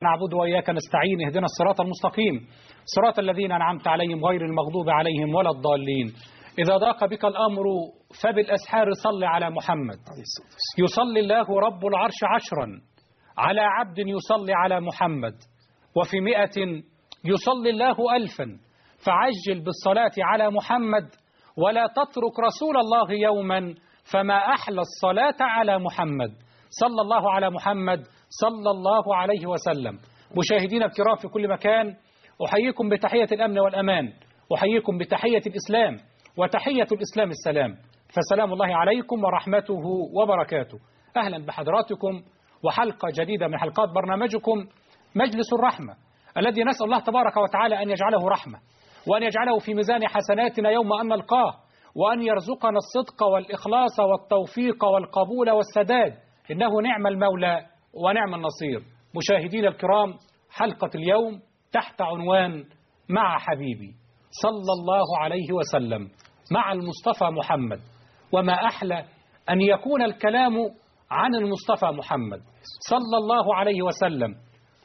نعبد وإياك نستعين اهدنا الصراط المستقيم صراط الذين أنعمت عليهم غير المغضوب عليهم ولا الضالين إذا ضاق بك الأمر فبالأسحار صل على محمد يصلي الله رب العرش عشرا على عبد يصلي على محمد وفي مئة يصلي الله ألفا فعجل بالصلاة على محمد ولا تترك رسول الله يوما فما أحلى الصلاة على محمد صلى الله على محمد صلى الله عليه وسلم مشاهدينا الكرام في كل مكان أحييكم بتحية الأمن والأمان أحييكم بتحية الإسلام وتحية الإسلام السلام فسلام الله عليكم ورحمته وبركاته أهلا بحضراتكم وحلقة جديدة من حلقات برنامجكم مجلس الرحمة الذي نسأل الله تبارك وتعالى أن يجعله رحمة وأن يجعله في ميزان حسناتنا يوم أن نلقاه وأن يرزقنا الصدق والإخلاص والتوفيق والقبول والسداد إنه نعم المولى ونعم النصير مشاهدين الكرام حلقة اليوم تحت عنوان مع حبيبي صلى الله عليه وسلم مع المصطفى محمد وما أحلى أن يكون الكلام عن المصطفى محمد صلى الله عليه وسلم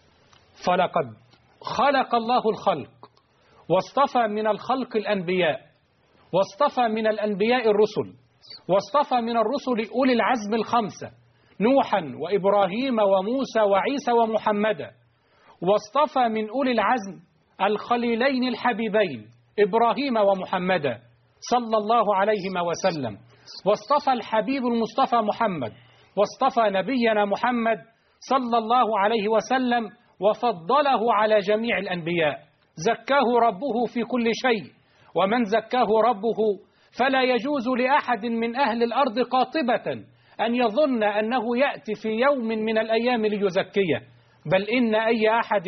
فلقد خلق الله الخلق واصطفى من الخلق الأنبياء واصطفى من الأنبياء الرسل واصطفى من الرسل أولي العزم الخمسة نوحا وإبراهيم وموسى وعيسى ومحمدا واصطفى من أولي العزم الخليلين الحبيبين إبراهيم ومحمدا صلى الله عليهما وسلم واصطفى الحبيب المصطفى محمد واصطفى نبينا محمد صلى الله عليه وسلم وفضله على جميع الأنبياء زكاه ربه في كل شيء ومن زكاه ربه فلا يجوز لأحد من أهل الأرض قاطبة أن يظن أنه يأتي في يوم من الأيام ليزكيه بل إن أي أحد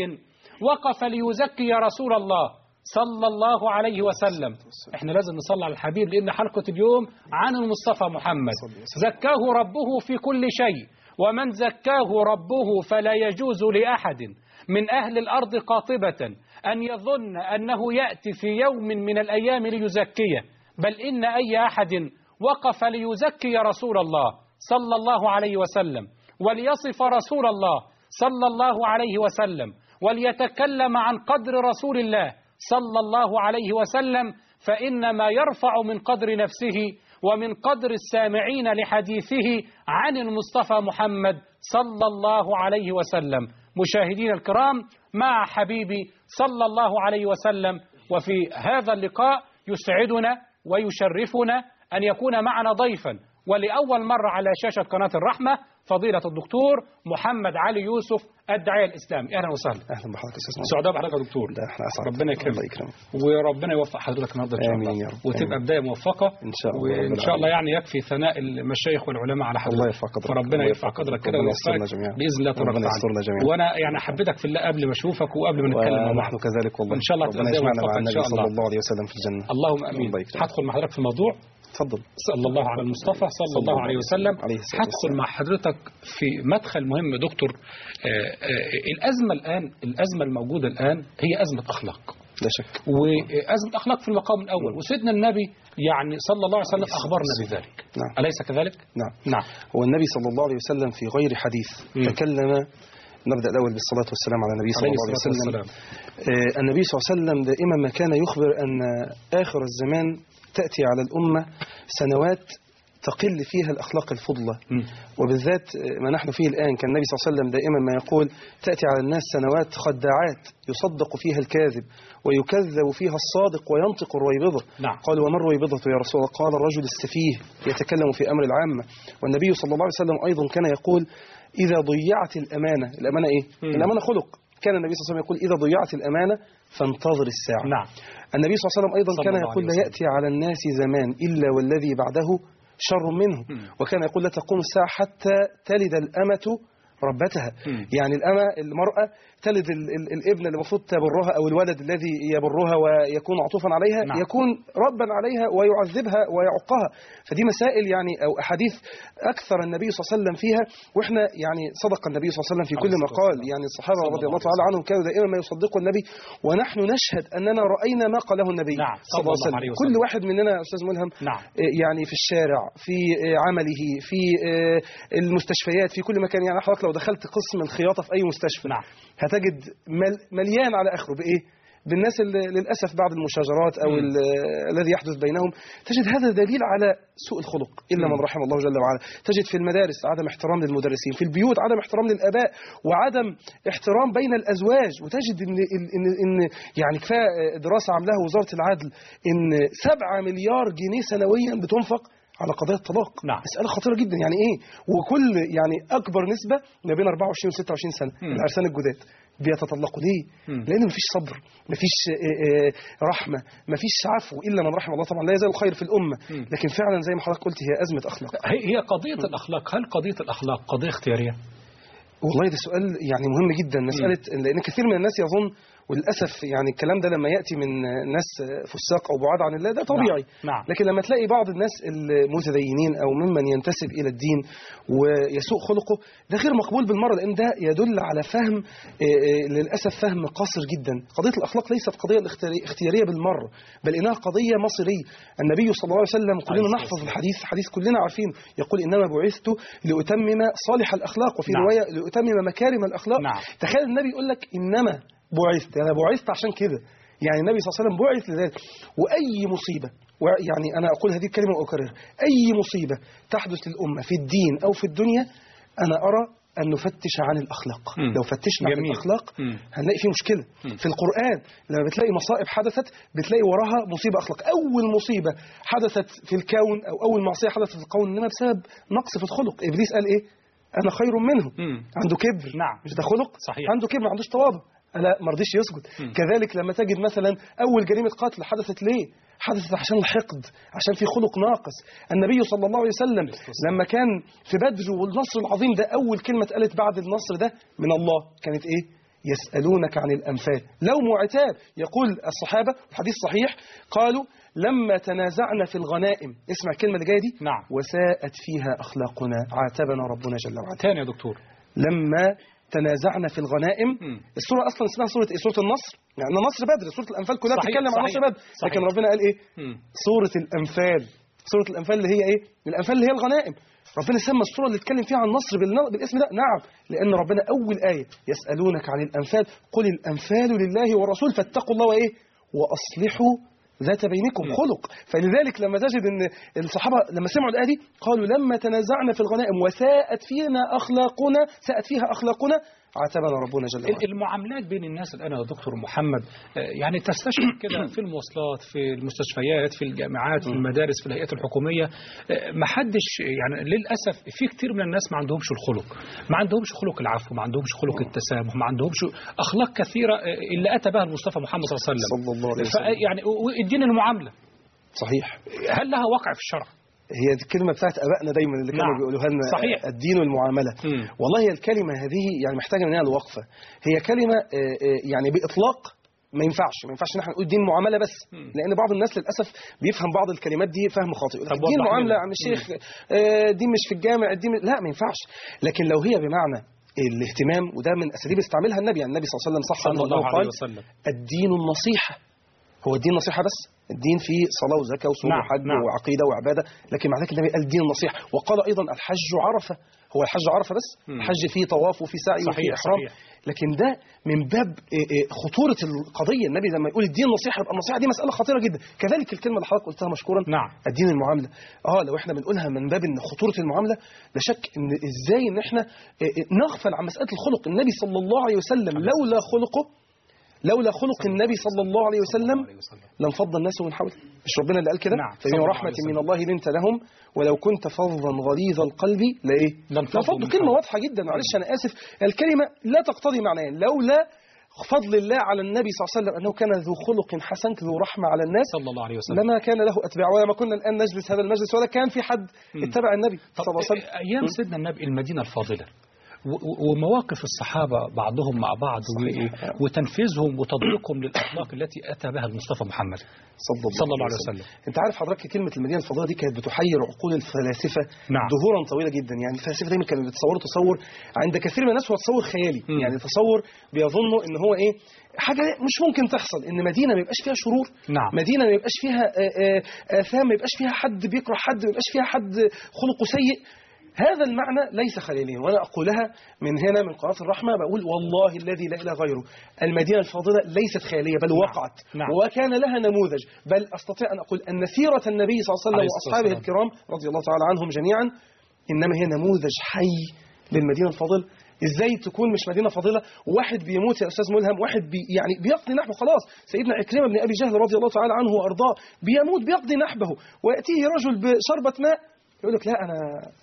وقف ليزكي رسول الله صلى الله عليه وسلم احنا لازم نصلي على الحبيب لأن حلقة اليوم عن المصطفى محمد زكاه ربه في كل شيء ومن زكاه ربه فلا يجوز لأحد من أهل الأرض قاطبة أن يظن أنه يأتي في يوم من الأيام ليزكيه بل إن أي أحد وقف ليزكي رسول الله صلى الله عليه وسلم وليصف رسول الله صلى الله عليه وسلم وليتكلم عن قدر رسول الله صلى الله عليه وسلم فإنما يرفع من قدر نفسه ومن قدر السامعين لحديثه عن المصطفى محمد صلى الله عليه وسلم مشاهدين الكرام مع حبيبي صلى الله عليه وسلم وفي هذا اللقاء يسعدنا ويشرفنا أن يكون معنا ضيفا ولأول مرة على شاشة قناة الرحمة فضيلة الدكتور محمد علي يوسف الداعية الإسلامي أهلا وسهلا اهلا بحضرتك يا استاذ سعداء بحضرتك يا دكتور ده احنا اسعد ربنا يكرمك الله يكرمك وربنا يوفق حضرتك النهارده ان شاء آمين الله يا رب. وتبقى آمين. بدايه موفقه إن شاء الله رب وان شاء الله العالمين. يعني يكفي ثناء المشايخ والعلماء على حضرتك الله يرفع قدرك. فربنا الله يرفع يرفع قدرك قدرك. كده ربنا ويوفقك يسترنا جميعا. باذن الله تبارك ربنا وتعالى يسترنا جميعا. وانا يعني حبيتك في الله قبل ما اشوفك وقبل ما نتكلم مع بعض ونحن كذلك والله إن شاء الله ربنا تبقى يجمعنا موفقة مع إن النبي شاء صلى الله. الله عليه وسلم في الجنة اللهم امين الله يكرمك. هدخل مع حضرتك في موضوع تفضل صلى الله على المصطفى صلى الله عليه وسلم عليه الصلاة هدخل والسلام. مع حضرتك في مدخل مهم دكتور آه، آه، الازمه الان الازمه الموجوده الان هي ازمه اخلاق لا شك وأزمة أخلاق في المقام الأول وسيدنا النبي يعني صلى الله عليه وسلم أخبرنا بذلك نعم. أليس كذلك؟ نعم نعم هو النبي صلى الله عليه وسلم في غير حديث مم. تكلم نبدأ الأول بالصلاة والسلام على النبي صلى عليه الله عليه الصلاة وسلم والسلام آه، النبي صلى الله عليه وسلم دائما ما كان يخبر أن آخر الزمان تأتي على الأمة سنوات تقل فيها الأخلاق الفضلة مم. وبالذات ما نحن فيه الآن كان النبي صلى الله عليه وسلم دائما ما يقول تأتي على الناس سنوات خداعات يصدق فيها الكاذب ويكذب فيها الصادق وينطق الرويبضة نعم. قال وما الرويبضة يا رسول الله قال الرجل السفيه يتكلم في أمر العامة والنبي صلى الله عليه وسلم أيضا كان يقول إذا ضيعت الأمانة الأمانة إيه؟ مم. الأمانة خلق كان النبي صلى الله عليه وسلم يقول إذا ضيعت الأمانة فانتظر الساعة نعم النبي صلى الله عليه وسلم أيضا صلى كان الله يقول عليه لا وسلم. يأتي على الناس زمان إلا والذي بعده شر منه مم. وكان يقول لا تقوم الساعة حتى تلد الأمة ربتها مم. يعني الأمة المرأة تلد ال ال الابن اللي المفروض تبرها أو الولد الذي يبرها ويكون عطوفا عليها نعم. يكون ربا عليها ويعذبها ويعقها فدي مسائل يعني أو أحاديث أكثر النبي صلى الله عليه وسلم فيها وإحنا يعني صدق النبي صلى الله عليه وسلم في عليه كل ما الصلاة قال والسلام. يعني الصحابة صلى رضي الله الله عليه تعالى عنهم كانوا دائما ما يصدقوا النبي ونحن نشهد أننا رأينا ما قاله النبي نعم. صلى الله عليه وسلم عليه كل وسلم. واحد مننا يا أستاذ ملهم نعم يعني في الشارع في عمله في المستشفيات في كل مكان يعني حضرتك لو لو دخلت قسم الخياطه في اي مستشفى نعم. هتجد مل مليان على اخره بايه بالناس اللي للاسف بعد المشاجرات او مم. ال- الذي يحدث بينهم تجد هذا دليل على سوء الخلق الا مم. من رحم الله جل وعلا تجد في المدارس عدم احترام للمدرسين في البيوت عدم احترام للاباء وعدم احترام بين الازواج وتجد ان ان ان, إن يعني كفايه دراسه عاملاها وزاره العدل ان 7 مليار جنيه سنويا بتنفق على قضايا الطلاق نعم. مسألة خطيرة جدا يعني إيه وكل يعني أكبر نسبة ما بين 24 و 26 سنة مم. العرسان الجداد بيتطلقوا ليه؟ مم. لأن مفيش صبر مفيش آه، آه، رحمة مفيش عفو إلا من رحم الله طبعا لا يزال الخير في الأمة مم. لكن فعلا زي ما حضرتك قلت هي أزمة أخلاق هي هي قضية الأخلاق هل قضية الأخلاق قضية اختيارية؟ والله ده سؤال يعني مهم جدا مسألة لأن كثير من الناس يظن وللأسف يعني الكلام ده لما يأتي من ناس فساق أو بعاد عن الله ده طبيعي نعم. نعم. لكن لما تلاقي بعض الناس المتدينين أو ممن ينتسب إلى الدين ويسوء خلقه ده غير مقبول بالمرة لأن ده يدل على فهم آه، آه، للأسف فهم قاصر جدا قضية الأخلاق ليست قضية الاختياري- اختيارية بالمرة بل إنها قضية مصيرية النبي صلى الله عليه وسلم كلنا عليه نحفظ الصلاة الحديث حديث كلنا عارفين يقول إنما بعثت لأتمم صالح الأخلاق وفي نعم. رواية لأتمم مكارم الأخلاق نعم. تخيل النبي يقول لك إنما بعثت أنا بعثت عشان كده يعني النبي صلى الله عليه وسلم بعث لذلك وأي مصيبة يعني أنا أقول هذه الكلمة وأكررها أي مصيبة تحدث للأمة في الدين أو في الدنيا أنا أرى أن نفتش عن الأخلاق مم. لو فتشنا عن جميل. الأخلاق مم. هنلاقي في مشكلة مم. في القرآن لما بتلاقي مصائب حدثت بتلاقي وراها مصيبة أخلاق أول مصيبة حدثت في الكون أو أول معصية حدثت في الكون إنما بسبب نقص في الخلق إبليس قال إيه أنا خير منه مم. عنده كبر نعم. مش ده خلق صحيح. عنده كبر ما عندوش تواضع لا ما رضيش يسجد مم. كذلك لما تجد مثلا اول جريمه قتل حدثت ليه حدثت عشان الحقد عشان في خلق ناقص النبي صلى الله عليه وسلم لما كان في بدر والنصر العظيم ده اول كلمه اتقالت بعد النصر ده من الله كانت ايه يسألونك عن الأنفال لوم وعتاب يقول الصحابة الحديث صحيح قالوا لما تنازعنا في الغنائم اسمع الكلمة اللي جاية دي نعم. وساءت فيها أخلاقنا عاتبنا ربنا جل وعلا تاني يا دكتور لما تنازعنا في الغنائم مم. السورة أصلا اسمها سورة إيه؟ سورة النصر يعني نصر بدر سورة الأنفال كلها صحيح، بتتكلم عن صحيح، نصر بدر صحيح. لكن ربنا قال إيه مم. سورة الأنفال سورة الأنفال اللي هي إيه الأنفال اللي هي الغنائم ربنا سمى السورة اللي اتكلم فيها عن النصر بالن- بالاسم ده نعم لأن ربنا أول آية يسألونك عن الأنفال قل الأنفال لله والرسول فاتقوا الله وإيه وأصلحوا ذات بينكم مم. خلق فلذلك لما تجد ان الصحابه لما سمعوا الايه دي قالوا لما تنازعنا في الغنائم وساءت فينا اخلاقنا ساءت فيها اخلاقنا عاتبنا ربنا جل وعلا المعاملات بين الناس الآن يا دكتور محمد آه، يعني تستشعر كده في المواصلات في المستشفيات في الجامعات في المدارس في الهيئات الحكومية آه، ما حدش يعني للأسف في كتير من الناس ما عندهمش الخلق ما عندهمش خلق العفو ما عندهمش خلق التسامح ما عندهمش أخلاق كثيرة آه، اللي أتى بها المصطفى محمد صلى الله عليه وسلم صلى الله عليه وسلم ف- يعني الدين المعاملة صحيح هل لها وقع في الشرع؟ هي دي الكلمه بتاعت ابائنا دايما اللي كانوا نعم. بيقولوها لنا صحيح. الدين والمعامله مم. والله هي الكلمه هذه يعني محتاجه مننا الوقفه هي كلمه آه، آه، يعني باطلاق ما ينفعش ما ينفعش ان احنا نقول دين معامله بس مم. لان بعض الناس للاسف بيفهم بعض الكلمات دي فهم خاطئ يقول لك طب الدين وضح معامله لنا. يا عم الشيخ آه، دي مش في الجامع الدين لا ما ينفعش لكن لو هي بمعنى الاهتمام وده من اساليب استعملها النبي يعني النبي صلى الله عليه وسلم صح صلى عنه الله أنه عليه قال وسلم الدين النصيحة هو الدين نصيحة بس الدين فيه صلاة وزكاة وصوم نعم، وحج نعم. وعقيدة وعبادة لكن مع ذلك النبي قال الدين النصيحة وقال أيضا الحج عرفة هو الحج عرفة بس مم. الحج فيه طواف وفيه سعي صحيح، وفيه إحرام صحيح. لكن ده من باب إيه إيه خطورة القضية النبي لما يقول الدين نصيحة يبقى النصيحة دي مسألة خطيرة جدا كذلك الكلمة اللي حضرتك قلتها مشكورا نعم. الدين المعاملة اه لو احنا بنقولها من باب ان خطورة المعاملة لا شك ان ازاي ان احنا إيه إيه نغفل عن مسألة الخلق النبي صلى الله عليه وسلم لولا خلقه لولا خلق النبي صلى الله عليه وسلم لانفض الناس من حوله مش ربنا اللي قال كده نعم، صلى فبما الله رحمة عليه وسلم. من الله لنت لهم ولو كنت فظا غليظ القلب لايه لانفضوا لانفضوا من كلمة حولك. واضحة جدا معلش أنا آسف الكلمة لا تقتضي معنيين لولا فضل الله على النبي صلى الله عليه وسلم أنه كان ذو خلق حسن ذو رحمة على الناس صلى الله عليه وسلم لما كان له أتباع ولما كنا الآن نجلس هذا المجلس ولا كان في حد مم. اتبع النبي طب صلى الله عليه وسلم ايام سيدنا النبي المدينه الفاضله و- و- ومواقف الصحابه بعضهم مع بعض و- صحيح. وتنفيذهم وتطبيقهم للاخلاق التي اتى بها المصطفى محمد صلى الله, صلى الله عليه وسلم. انت عارف حضرتك كلمه المدينه الفاضله دي كانت بتحير عقول الفلاسفه نعم. دهورا طويله جدا يعني الفلاسفه دايما كانوا بيتصوروا تصور عند كثير من الناس هو تصور خيالي مم. يعني تصور بيظنوا ان هو ايه حاجه مش ممكن تحصل ان مدينه ما يبقاش فيها شرور نعم. مدينه ما يبقاش فيها آه، آه، اثام ما يبقاش فيها حد بيكره حد ما يبقاش فيها حد خلقه سيء هذا المعنى ليس خليليا وأنا أقولها من هنا من قناة الرحمة بقول والله الذي لا إله غيره المدينة الفاضلة ليست خيالية بل وقعت نعم. وكان لها نموذج بل أستطيع أن أقول أن سيرة النبي صلى الله عليه وسلم عليه الصلاة وأصحابه والسلام. الكرام رضي الله تعالى عنهم جميعا إنما هي نموذج حي للمدينة الفاضلة ازاي تكون مش مدينه فاضله وواحد بيموت يا استاذ ملهم واحد بي يعني بيقضي نحبه خلاص سيدنا عكرمه بن ابي جهل رضي الله تعالى عنه وارضاه بيموت بيقضي نحبه وياتيه رجل بشربه ماء يقول لك لا انا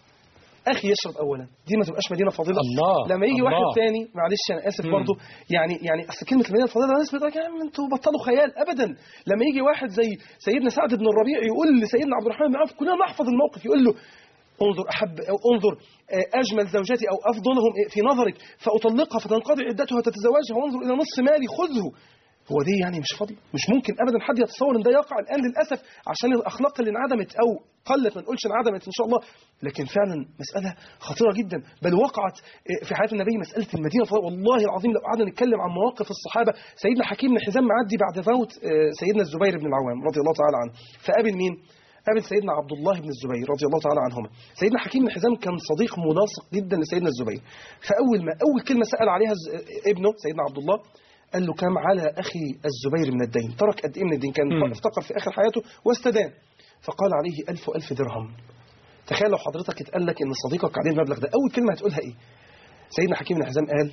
اخي يشرب اولا دي ما تبقاش مدينه فاضله الله لما يجي الله. واحد تاني معلش انا اسف مم. برضه يعني يعني اصل كلمه المدينه الفاضله الناس بتقول لك يا عم انتوا بطلوا خيال ابدا لما يجي واحد زي سيدنا سعد بن الربيع يقول لسيدنا عبد الرحمن بن عوف كلنا نحفظ الموقف يقول له انظر احب او انظر آه، اجمل زوجتي او افضلهم في نظرك فاطلقها فتنقضي عدتها وتتزوجها وانظر الى نصف مالي خذه هو دي يعني مش فاضي مش ممكن ابدا حد يتصور ان ده يقع الان للاسف عشان الاخلاق اللي انعدمت او قلت ما نقولش انعدمت ان شاء الله لكن فعلا مساله خطيره جدا بل وقعت آه، في حياه النبي مساله المدينه الفاضلة. والله العظيم لو قعدنا نتكلم عن مواقف الصحابه سيدنا حكيم بن حزام معدي بعد موت آه، سيدنا الزبير بن العوام رضي الله تعالى عنه فقابل مين قابل سيدنا عبد الله بن الزبير رضي الله تعالى عنهما سيدنا حكيم بن حزام كان صديق ملاصق جدا لسيدنا الزبير فاول ما اول كلمه سال عليها ز- ابنه سيدنا عبد الله قال له كم على اخي الزبير من الدين ترك قد ايه من الدين كان مم. افتقر في اخر حياته واستدان فقال عليه ألف ألف درهم تخيل لو حضرتك اتقال لك ان صديقك عليه المبلغ ده اول كلمه هتقولها ايه سيدنا حكيم بن حزام قال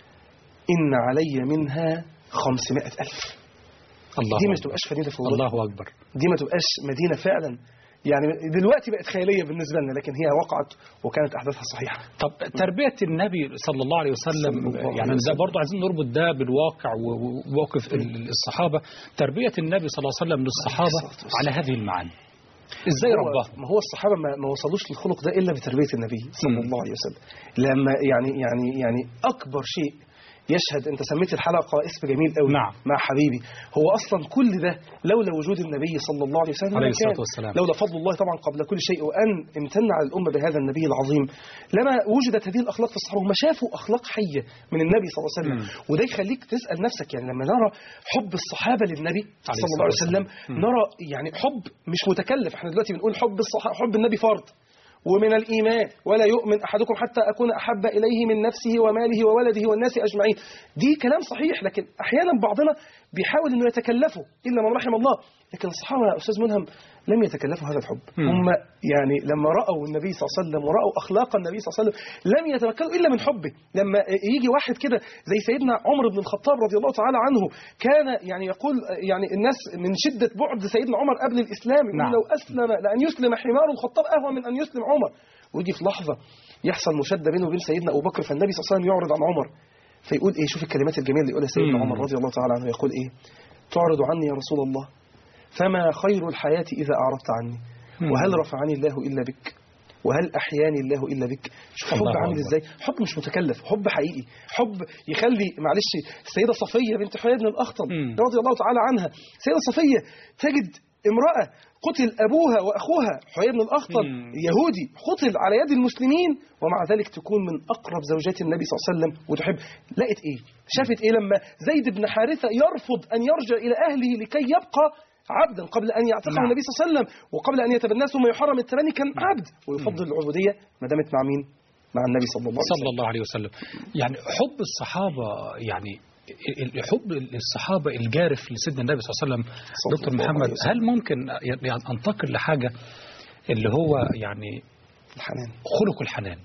ان علي منها خمسمائة ألف الله دي ما أكبر. تبقاش مدينه فوضى الله اكبر دي ما تبقاش مدينه فعلا يعني دلوقتي بقت خياليه بالنسبه لنا لكن هي وقعت وكانت احداثها صحيحه طب تربية النبي صلى الله عليه وسلم صلى الله عليه يعني ده وسلم. برضه عايزين نربط ده بالواقع و- وموقف ال- الصحابة تربية النبي صلى الله عليه وسلم للصحابة عليه الصلاة والسلام. على هذه المعاني ازاي هو- رباهم ما هو الصحابه ما, ما وصلوش للخلق ده الا بتربيه النبي صلى مم. الله عليه وسلم لما يعني يعني يعني اكبر شيء يشهد انت سميت الحلقه اسم جميل قوي نعم. مع حبيبي هو اصلا كل ده لولا وجود النبي صلى الله عليه وسلم عليه ما الصلاة كان. والسلام. لولا فضل الله طبعا قبل كل شيء وان امتن على الامه بهذا النبي العظيم لما وجدت هذه الاخلاق في الصحابه هم شافوا اخلاق حيه من النبي صلى الله عليه وسلم مم. وده يخليك تسال نفسك يعني لما نرى حب الصحابه للنبي عليه صلى الله عليه الصلاة وسلم والسلام. مم. نرى يعني حب مش متكلف احنا دلوقتي بنقول حب الصحابه حب النبي فرض ومن الإيمان ولا يؤمن أحدكم حتى أكون أحب إليه من نفسه وماله وولده والناس أجمعين دي كلام صحيح لكن أحيانا بعضنا بيحاول أنه يتكلفه إلا من رحم الله لكن الصحابة يا أستاذ ملهم لم يتكلفوا هذا الحب مم. هم يعني لما رأوا النبي صلى الله عليه وسلم ورأوا أخلاق النبي صلى الله عليه وسلم لم يتمكنوا إلا من حبه لما يجي واحد كده زي سيدنا عمر بن الخطاب رضي الله تعالى عنه كان يعني يقول يعني الناس من شدة بعد سيدنا عمر قبل الإسلام يقول نعم. لو أسلم لأن يسلم حمار الخطاب أهون من أن يسلم عمر ويجي في لحظة يحصل مشادة بينه وبين سيدنا أبو بكر فالنبي صلى الله عليه وسلم يعرض عن عمر فيقول إيه شوف الكلمات الجميلة اللي يقولها سيدنا مم. عمر رضي الله تعالى عنه يقول إيه تعرض عني يا رسول الله فما خير الحياة إذا أعرضت عني مم. وهل رفعني الله إلا بك وهل أحياني الله إلا بك شوف حب الله عامل أكبر. إزاي حب مش متكلف حب حقيقي حب يخلي معلش السيدة صفية بنت حيي بن الأخطب مم. رضي الله تعالى عنها السيدة صفية تجد امرأة قتل أبوها وأخوها حيي بن الأخطب مم. يهودي قتل على يد المسلمين ومع ذلك تكون من أقرب زوجات النبي صلى الله عليه وسلم وتحب لقت إيه شافت إيه لما زيد بن حارثة يرفض أن يرجع إلى أهله لكي يبقى عبدا قبل أن يعتقه نعم. النبي صلى الله عليه وسلم وقبل أن يتبناه ثم يحرم التبني كان عبد ويفضل العبودية ما دامت مع مين؟ مع النبي صلى الله عليه وسلم صلى الله عليه وسلم يعني حب الصحابة يعني ال- حب الصحابة الجارف لسيدنا النبي صلى الله عليه وسلم صلى دكتور الله محمد عليه وسلم. هل ممكن يعني أنتقل لحاجة اللي هو يعني الحنان خلق الحنان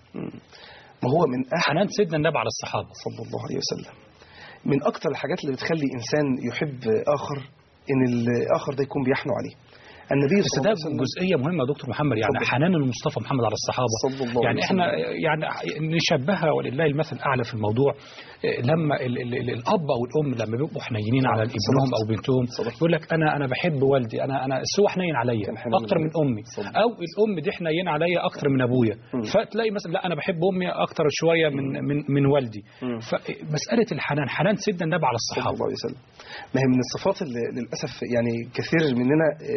ما هو من أحد حنان سيدنا النبي على الصحابة صلى الله عليه وسلم من أكتر الحاجات اللي بتخلي إنسان يحب آخر إن الآخر ده يكون بيحنو عليه النبي بس صلى ده الله عليه وسلم جزئية مهمة يا دكتور محمد يعني اتفضل. حنان المصطفى محمد على الصحابة صلى الله يعني عليه احنا وسلم. يعني نشبهها ولله المثل الأعلى في الموضوع إيه، لما ال ال ال الأب أو الأم لما بيبقوا حنينين على ابنهم أو بنتهم صدقت. يقول لك أنا أنا بحب والدي أنا أنا بس هو حنين عليا كان حنين أكتر من أمي صدقت. أو الأم دي حنين عليا أكتر من أبويا مم. فتلاقي مثلا لا أنا بحب أمي أكتر شوية من من من والدي مم. فمسألة الحنان حنان سيدنا النبي على صلى الصحابة الله عليه وسلم ما هي من الصفات اللي للأسف يعني كثير مننا آه،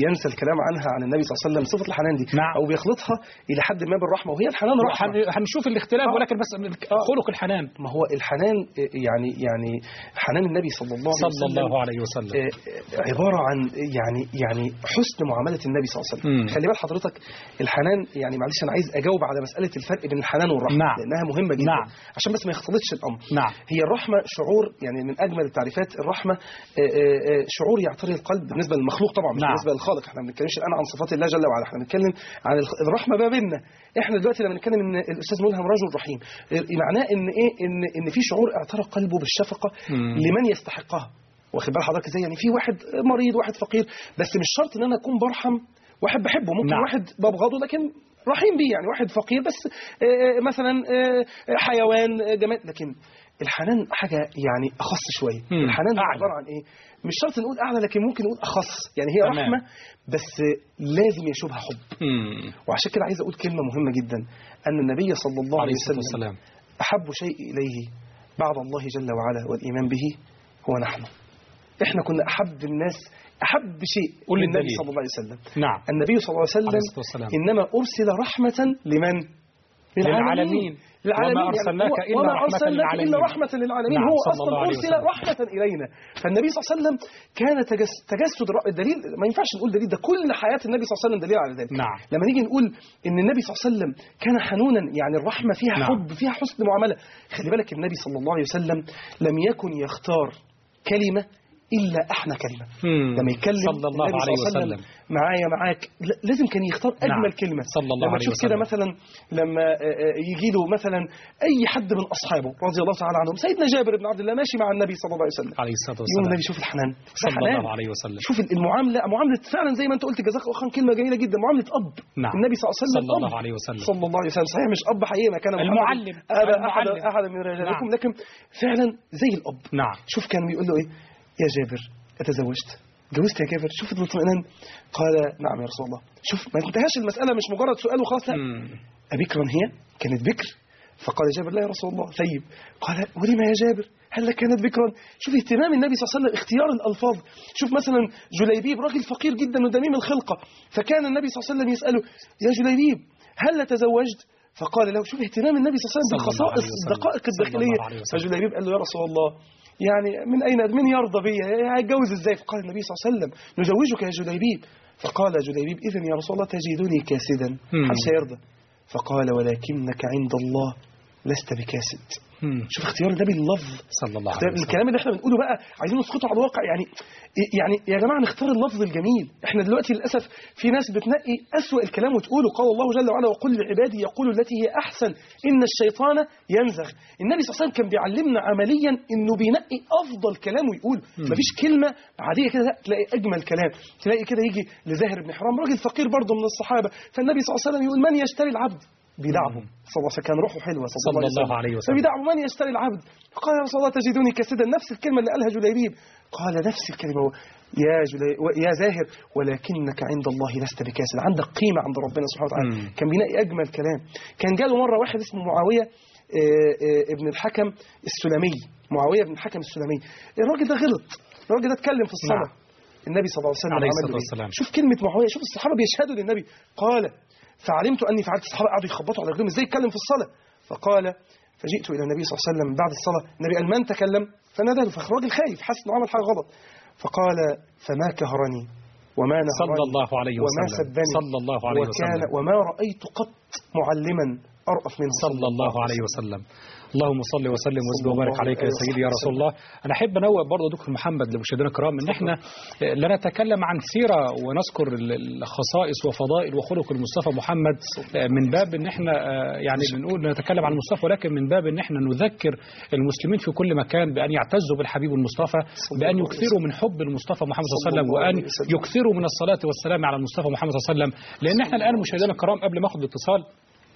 بينسى الكلام عنها عن النبي صلى الله عليه وسلم صفة الحنان دي نعم. أو بيخلطها إلى حد ما بالرحمة وهي الحنان رحمة وحن- هنشوف الاختلاف آه. ولكن بس خلق الحنان ما هو الحنان آه، يعني يعني حنان النبي صلى الله عليه صلى وسلم الله عليه وسلم آه، آه، عبارة عن يعني يعني حسن معاملة النبي صلى الله عليه مم. وسلم خلي بال حضرتك الحنان يعني معلش أنا عايز أجاوب على مسألة الفرق بين الحنان والرحمة نعم. لأنها مهمة جدا نعم. عشان بس ما يختلطش الأمر نعم هي الرحمة شعور يعني من أجمل التعريفات الرحمة آه، آه، آه، شعور يعتري القلب بالنسبة للمخلوق طبعا مش نعم. بالنسبة للخالق احنا ما بنتكلمش الآن عن صفات الله جل وعلا احنا بنتكلم عن الخ- الرحمة ما بيننا احنا دلوقتي لما نتكلم ان الأستاذ ملهم رجل رحيم آه، معناه ان ايه ان ان في شعور اعترى قلبه بالشفقة مم. لمن يستحقها واخد بال حضرتك ازاي يعني في واحد مريض واحد فقير بس مش شرط ان انا اكون برحم واحد بحبه ممكن نعم. واحد ببغضه لكن رحيم بيه يعني واحد فقير بس آه، آه، مثلا آه، آه، حيوان آه، جماد لكن الحنان حاجة يعني أخص شوية مم. الحنان أعلى. عبارة عن إيه مش شرط نقول أعلى لكن ممكن نقول أخص يعني هي تمام. رحمة بس لازم يشوبها حب مم. وعشان كده عايز أقول كلمة مهمة جدا أن النبي صلى الله عليه عليه الصلاة وسلم والسلام أحب شيء إليه بعد الله جل وعلا والإيمان به هو نحن إحنا كنا أحب الناس أحب شيء قول لي للنبي الدليل. صلى الله عليه وسلم نعم النبي صلى الله عليه عليه وسلم الصلاة والسلام إنما أرسل رحمة لمن؟ للعالمين. للعالمين وما أرسلناك يعني إلا وما رحمة أرسلناك للعالمين. إلا رحمة للعالمين نعم، هو صلى أصلا الله عليه أرسل وسلم. رحمة إلينا فالنبي صلى الله عليه وسلم كان تجس- تجسد الر- الدليل ما ينفعش نقول دليل ده كل حياة النبي صلى الله عليه وسلم دليل على ذلك نعم. لما نيجي نقول إن النبي صلى الله عليه وسلم كان حنونا يعني الرحمة فيها نعم. حب فيها حسن معاملة خلي بالك النبي صلى الله عليه وسلم لم يكن يختار كلمة إلا أحلى كلمة مم. لما يتكلم صلى الله النبي عليه صلى الله عليه وسلم وسلم معايا معاك لا- لازم كان يختار اجمل نعم. كلمه صلى الله لما عليه تشوف كده وسلم. مثلا لما آه، آه، يجي له مثلا اي حد من اصحابه رضي الله تعالى عنهم سيدنا جابر بن عبد الله ماشي مع النبي صلى الله عليه وسلم عليه الصلاة يقول والسلام النبي شوف الحنان ده صلى حنان. الله عليه وسلم شوف المعامله معامله فعلا زي ما انت قلت جزاك الله خيرا كلمه جميله جدا معامله اب نعم. النبي صلى الله عليه وسلم صلى الله أب. عليه وسلم. صلى الله عليه وسلم صحيح مش اب حقيقي ما كان محمد المعلم. ابا احد المعلم. احد من رجالكم نعم. لكن فعلا زي الاب نعم شوف كان بيقول له ايه يا جابر اتزوجت اتجوزت يا جابر شوف الاطمئنان قال نعم يا رسول الله شوف ما انتهاش المسألة مش مجرد سؤال وخلاص لا مم. أبكرا هي كانت بكر فقال جابر لا يا رسول الله ثيب قال ولما يا جابر هل كانت بكرا شوف اهتمام النبي صلى الله عليه وسلم اختيار الألفاظ شوف مثلا جليبيب راجل فقير جدا ودميم الخلقة فكان النبي صلى الله عليه وسلم يسأله يا جليبيب هل تزوجت فقال له شوف اهتمام النبي صلى الله عليه وسلم صلى الله بالخصائص عليه وسلم. الدقائق صلى الله الداخلية عليه وسلم. فجليبيب قال له يا رسول الله يعني من أين من يرضى بي هيتجوز ازاي فقال النبي صلى الله عليه وسلم نزوجك يا جليبيب فقال جليبيب إذن يا رسول الله تجدني كاسدا مم. محدش هيرضى فقال ولكنك عند الله لست بكاسد مم. شوف اختيار النبي اللفظ صلى الله عليه اختيار وسلم الكلام اللي احنا بنقوله بقى عايزين نسقطه على الواقع يعني يعني يا جماعه نختار اللفظ الجميل احنا دلوقتي للاسف في ناس بتنقي اسوأ الكلام وتقوله قال الله جل وعلا وقل لعبادي يقولوا التي هي احسن ان الشيطان ينزغ النبي صلى الله عليه وسلم كان بيعلمنا عمليا انه بينقي افضل كلام ويقوله مفيش كلمه عاديه كده لا تلاقي اجمل كلام تلاقي كده يجي لزاهر بن حرام راجل فقير برضه من الصحابه فالنبي صلى الله عليه وسلم يقول من يشتري العبد بيدعبه صلى الله عليه وسلم كان روحه حلوه صلى, صلى الله عليه وسلم. فبيدعبه من يشتري العبد قال يا رسول الله تجدني كسدا نفس الكلمه اللي قالها جليبيب قال نفس الكلمه هو يا جلي يا زاهر ولكنك عند الله لست بكاسد عندك قيمه عند ربنا سبحانه وتعالى مم. كان بينقي اجمل كلام كان جاله مره واحد اسمه معاويه آه، آه، ابن الحكم السلمي معاويه بن الحكم السلمي الراجل ده غلط الراجل ده اتكلم في الصلاه نعم. النبي صلى الله عليه وسلم عليه عمل له الصلاة إيه؟ والسلام. شوف كلمه معاويه شوف الصحابه بيشهدوا للنبي قال فعلمت اني فعلت الصحابه قعدوا يخبطوا على رجلهم ازاي يتكلم في الصلاه فقال فجئت الى النبي صلى الله عليه وسلم بعد الصلاه النبي قال من تكلم فنادى له فالراجل خايف حس انه عمل حاجه غلط فقال فما كهرني وما نهرني صلى الله عليه وما وسلم سبني صلى الله عليه وكان وسلم وما رايت قط معلما ارأف منه صلى الله عليه وسلم اللهم صل وسلم وزد صلى وبارك الله عليك يا عليه سيدي يا رسول الله انا احب انوه برضه دكتور محمد لمشاهدينا الكرام ان احنا لا نتكلم عن سيره ونذكر ال- الخصائص وفضائل وخلق المصطفى محمد من باب ان احنا آه، يعني بنقول نتكلم عن المصطفى ولكن من باب ان احنا نذكر المسلمين في كل مكان بان يعتزوا بالحبيب المصطفى بان يكثروا من حب المصطفى محمد صلى الله عليه وسلم وان يكثروا من الصلاه والسلام على المصطفى محمد صلى الله عليه وسلم لان احنا الان مشاهدينا الكرام قبل ما اخد الاتصال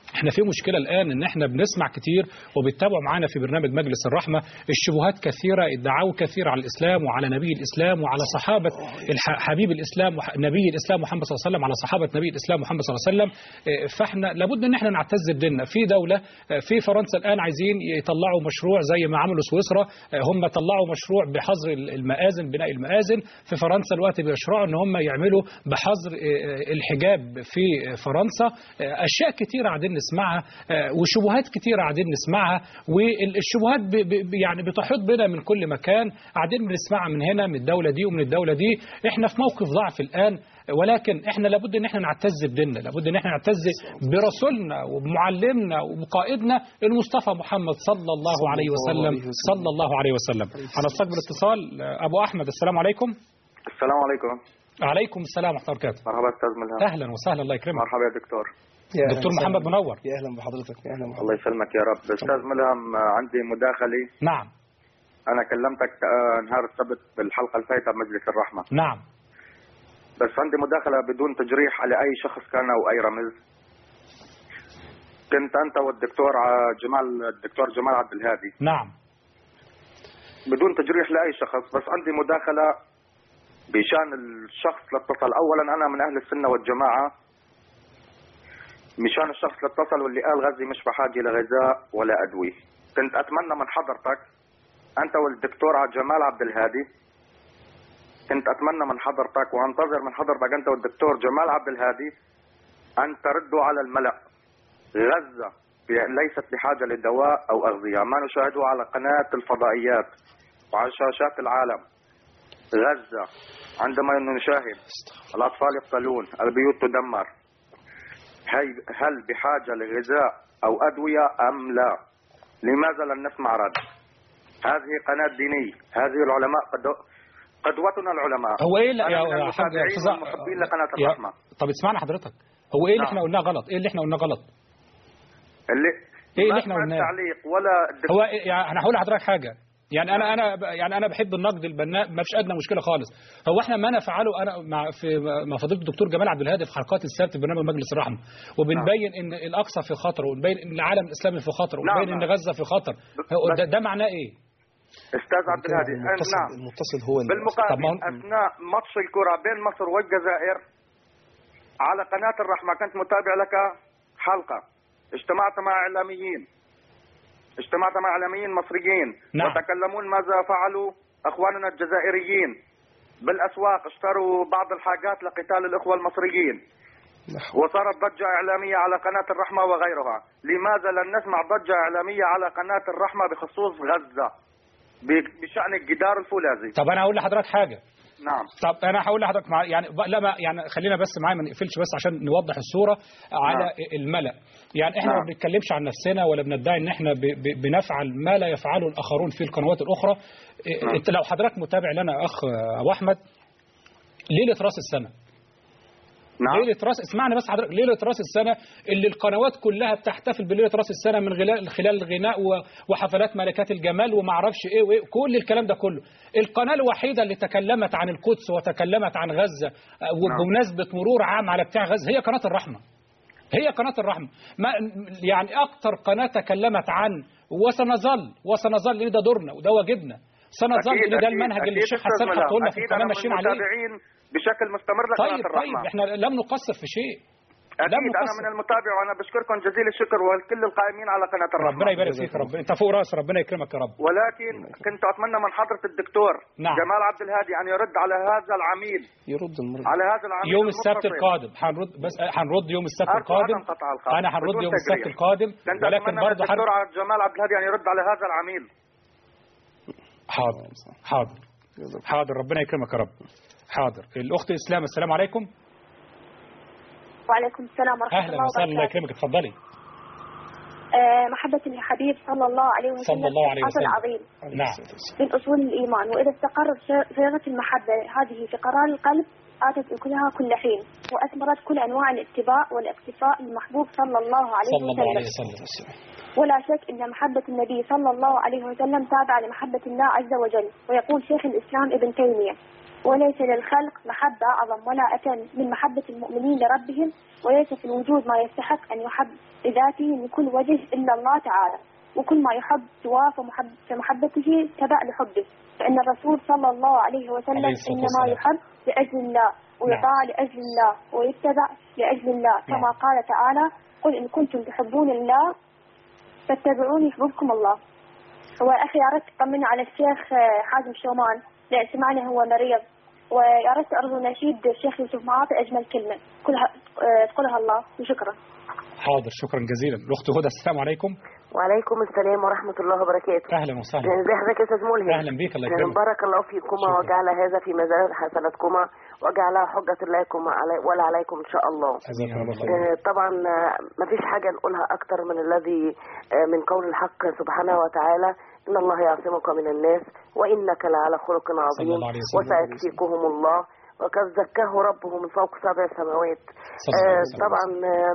احنا في مشكله الان ان احنا بنسمع كتير وبيتابعوا معانا في برنامج مجلس الرحمه الشبهات كثيره ادعاوا كثير على الاسلام وعلى نبي الاسلام وعلى صحابه الح- حبيب الاسلام وح- نبي الاسلام محمد صلى الله عليه وسلم على صحابه نبي الاسلام محمد صلى الله عليه وسلم اه، فاحنا لابد ان احنا نعتز بديننا في دوله اه، في فرنسا الان عايزين يطلعوا مشروع زي ما عملوا سويسرا اه، هم طلعوا مشروع بحظر المآذن بناء المآذن في فرنسا الوقت بيشرعوا ان هم يعملوا بحظر اه، اه، الحجاب في فرنسا اه، اشياء كتيره قاعدين نسمعها اه، وشبهات كتيره قاعدين نسمعها والشبهات ب- ب- يعني بتحيط بنا من كل مكان قاعدين بنسمعها من هنا من الدوله دي ومن الدوله دي احنا في موقف ضعف الان ولكن احنا لابد ان احنا نعتز بديننا لابد ان احنا نعتز برسولنا وبمعلمنا وبقائدنا المصطفى محمد صلى الله عليه وسلم صلى الله عليه وسلم هنستقبل اتصال ابو احمد السلام عليكم السلام عليكم عليكم السلام ورحمه الله وبركاته مرحبا استاذ ملهم اهلا وسهلا الله يكرمك مرحبا يا دكتور يا أهلا دكتور وسهلا. محمد منور يا اهلا بحضرتك يا اهلا الله بحضرتك يسلمك يا رب استاذ ملهم آه، عندي مداخله نعم انا كلمتك آه، نهار السبت بالحلقه الفايته بمجلس الرحمه نعم بس عندي مداخله بدون تجريح على اي شخص كان او اي رمز كنت انت والدكتور ع- جمال الدكتور جمال عبد الهادي نعم بدون تجريح لاي شخص بس عندي مداخله بشان الشخص اللي اتصل اولا انا من اهل السنه والجماعه مشان الشخص اللي اتصل واللي قال غزي مش بحاجه لغذاء ولا ادويه كنت اتمنى من حضرتك انت والدكتور جمال عبد الهادي كنت اتمنى من حضرتك وانتظر من حضرتك انت والدكتور جمال عبد الهادي ان تردوا على الملأ غزه ليست بحاجه لدواء او اغذيه ما نشاهده على قناه الفضائيات وعلى شاشات العالم غزه عندما نشاهد الاطفال يقتلون البيوت تدمر هي هل بحاجه لغذاء او ادويه ام لا؟ لماذا لم نسمع رد؟ هذه قناه دينيه، هذه العلماء قد- قدوتنا العلماء هو ايه اللي- أنا يا من يا حاج المتابعين أستاذ- والمحبين لقناه يا- الرحمه طب اسمعنا حضرتك هو ايه اللي نعم. احنا قلناه غلط ايه اللي احنا قلناه غلط اللي إيه اللي ما إحنا سمعت قلناه؟ تعليق ولا الدكتور هو إيه- يعني انا هقول لحضرتك حاجه يعني انا انا ب- يعني انا بحب النقد البناء ما فيش ادنى مشكله خالص هو احنا ما نفعله انا مع في مع فضيله الدكتور جمال عبد الهادي في حلقات السبت في برنامج مجلس الرحمه وبنبين ان الاقصى في خطر وبنبين ان العالم الاسلامي في خطر نعم، وبنبين ان نعم. غزه في خطر هو بس- ده, ده معناه ايه استاذ عبد الهادي المتصل نعم المتصل هو اللي طب بالمقابل ما هو- اثناء ماتش الكره بين مصر والجزائر على قناه الرحمه كنت متابع لك حلقه اجتمعت مع اعلاميين اجتمعت مع اعلاميين مصريين نعم. وتكلمون ماذا فعلوا اخواننا الجزائريين بالاسواق اشتروا بعض الحاجات لقتال الاخوه المصريين نحو وصارت ضجة إعلامية على قناة الرحمة وغيرها لماذا لم نسمع ضجة إعلامية على قناة الرحمة بخصوص غزة ب- بشأن الجدار الفولاذي طب انا هقول لحضرتك حاجه نعم طب انا هقول لحضرتك مع يعني ب- لا ما يعني خلينا بس معايا ما نقفلش بس عشان نوضح الصوره على نعم. الملأ يعني احنا نعم. ما بنتكلمش عن نفسنا ولا بندعي ان احنا ب- ب- بنفعل ما لا يفعله الاخرون في القنوات الاخرى إيه، نعم. انت لو حضرتك متابع لنا اخ ابو احمد ليله راس السنه نعم ليله راس اسمعني بس حضرتك ليله راس السنه اللي القنوات كلها بتحتفل بليله راس السنه من خلال خلال الغناء و- وحفلات ملكات الجمال وما اعرفش ايه وايه كل الكلام ده كله القناه الوحيده اللي تكلمت عن القدس وتكلمت عن غزه آه، وبمناسبه مرور عام على بتاع غزه هي قناه الرحمه هي قناة الرحمة ما يعني أكتر قناة تكلمت عن وسنظل وسنظل لأن ده دورنا وده واجبنا سنظل أكيد لأن ده أكيد المنهج اللي أكيد الشيخ أستاذ حسان ملهم. حطه لنا في أكيد القناة أنا من ماشيين عليه المتابعين بشكل مستمر لقناة طيب الرحمة طيب احنا لم نقصر في شيء أكيد لم أنا نقصر. من المتابع وأنا بشكركم جزيل الشكر وكل القائمين على قناة الرحمة ربنا يبارك فيك يا رب انت فوق راس ربنا يكرمك يا رب ولكن كنت أتمنى من حضرة الدكتور نعم. جمال عبد الهادي أن يرد على هذا العميل يرد المرة على هذا العميل يوم السبت المتصل. القادم هنرد بس هنرد يوم السبت أرجو القادم عدم قطع الخط. انا هنرد بدون يوم السبت تجريح. القادم كنت ولكن أتمنى من برضه الدكتور حر... جمال عبد الهادي أن يرد على هذا العميل حاضر حاضر حاضر ربنا يكرمك يا رب حاضر الاخت اسلام السلام عليكم وعليكم السلام ورحمة اهلا الله وسهلا الله وبركاته يكرمك اتفضلي آه، محبة الحبيب صلى الله عليه وسلم صلى الله عليه أصل وسلم. عظيم نعم من أصول الإيمان وإذا استقرت ش- صيغة المحبة هذه في قرار القلب آتت أكلها كل حين وأثمرت كل أنواع الاتباع والاقتفاء للمحبوب صلى الله عليه صلى الله عليه وسلم وسلم ولا شك أن محبة النبي صلى الله عليه وسلم تابعة لمحبة الله عز وجل ويقول شيخ الإسلام ابن تيمية وليس للخلق محبة أعظم ولا أتم من محبة المؤمنين لربهم وليس في الوجود ما يستحق أن يحب لذاته من كل وجه إلا الله تعالى وكل ما يحب سواه فمحب فمحبته تبع لحبه فإن الرسول صلى الله عليه وسلم عليه الصلاة إنما والسلام. يحب لأجل الله ويطاع لأجل الله ويتبع لأجل الله نعم. كما قال تعالى قل إن كنتم تحبون الله فاتبعوني يحببكم الله وأخي أردت أطمن على الشيخ آه، حازم شومان لأن سمعنا هو مريض ويا ريت أرجو نشيد الشيخ يوسف معاطي أجمل كلمة كلها آه، تقولها الله وشكرا حاضر شكرا جزيلا الأخت هدى السلام عليكم وعليكم السلام ورحمة الله وبركاته أهلا وسهلا ازي حضرتك يا استاذ ملهم أهلا بيك الله يكرمك بارك الله فيكما شكرا. وجعل هذا في ميزان حسناتكما وجعلها حجة لكم علي ولا عليكم إن شاء الله جزاكم الله خير آه، طبعا ما فيش حاجة نقولها أكتر من الذي آه، من قول الحق سبحانه وتعالى إن الله يعصمك من الناس وإنك لعلى خلق صلى عظيم الله عليه وسلم. وسيكفيكهم الله وقد زكاه ربه من فوق سبع سماوات صلى الله عليه آه، وسلم. طبعا آه،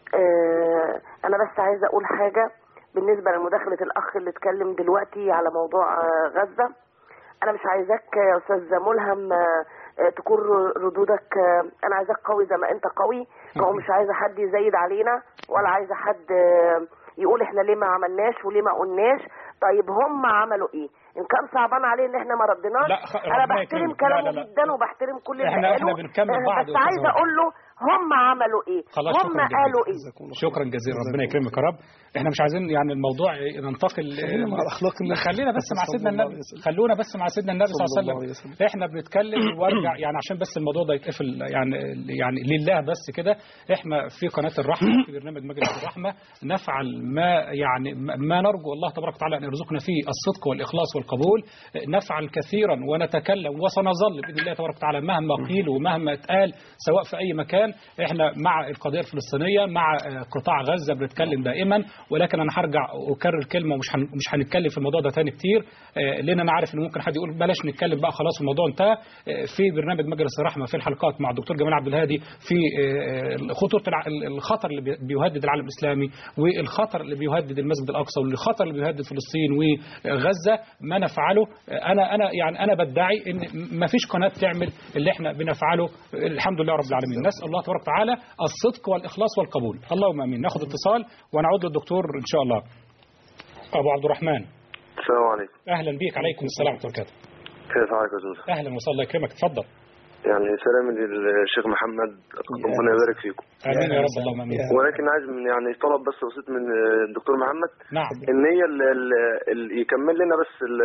آه، أنا بس عايزة أقول حاجة بالنسبة لمداخلة الأخ اللي اتكلم دلوقتي على موضوع آه، غزة أنا مش عايزاك يا أستاذ ملهم آه، آه، تكون ردودك آه، أنا عايزاك قوي زي ما أنت قوي ومش عايزة حد يزايد علينا ولا عايزة حد آه، يقول احنا ليه ما عملناش وليه ما قلناش طيب هم عملوا ايه ان كان صعبان عليه ان احنا ما ردناش لا، خ- انا ربنا بحترم يكرمك. كلامه لا، لا، لا. جدا وبحترم كل اللي احنا- احنا قاله بنكمل آه، بعض بس يا أستاذ عايزه زهر. اقول له هم عملوا ايه خلاص، هم شكراً جزيلاً. قالوا ايه جزاكم الله خير. شكرا جزيلا ربنا يكرمك يا رب احنا مش عايزين يعني الموضوع ننتقل خلينا مع الأخلاق النبي. خلينا بس مع صلى سيدنا الله النبي عليه وسلم. خلونا بس مع سيدنا النبي صلى صلى الله الله عليه عليه وسلم وسلم. احنا بنتكلم وارجع يعني عشان بس الموضوع ده يتقفل يعني يعني لله بس كده احنا في قناه الرحمه في برنامج مجلس الرحمه نفعل ما يعني ما نرجو الله تبارك وتعالى ان يرزقنا فيه الصدق والاخلاص والقبول نفعل كثيرا ونتكلم وسنظل باذن الله تبارك وتعالى مهما قيل ومهما اتقال سواء في اي مكان احنا مع القضيه الفلسطينيه مع آه، قطاع غزه بنتكلم دائما ولكن انا هرجع اكرر كلمه ومش هن- مش هنتكلم في الموضوع ده تاني كتير آه، لان انا عارف ان ممكن حد يقول بلاش نتكلم بقى خلاص الموضوع انتهى آه، في برنامج مجلس الرحمه في الحلقات مع الدكتور جمال عبد الهادي في آه، خطوره الع- الخطر اللي بي- بيهدد العالم الاسلامي والخطر اللي بيهدد المسجد الاقصى والخطر اللي بيهدد فلسطين وغزه ما نفعله آه، انا انا يعني انا بدعي ان ما فيش قناه تعمل اللي احنا بنفعله الحمد لله رب العالمين نسال الله تبارك وتعالى الصدق والاخلاص والقبول اللهم امين ناخد اتصال ونعود للدكتور ان شاء الله ابو عبد الرحمن السلام عليكم اهلا بيك عليكم السلام ورحمه الله وبركاته كيف حالك يا زوز اهلا وسهلا الله يكرمك اتفضل يعني سلام للشيخ محمد ربنا يبارك فيكم امين يا رب اللهم امين ولكن عايز من يعني طلب بس بسيط من الدكتور محمد نعم ان هي ال ال ال يكمل لنا بس ال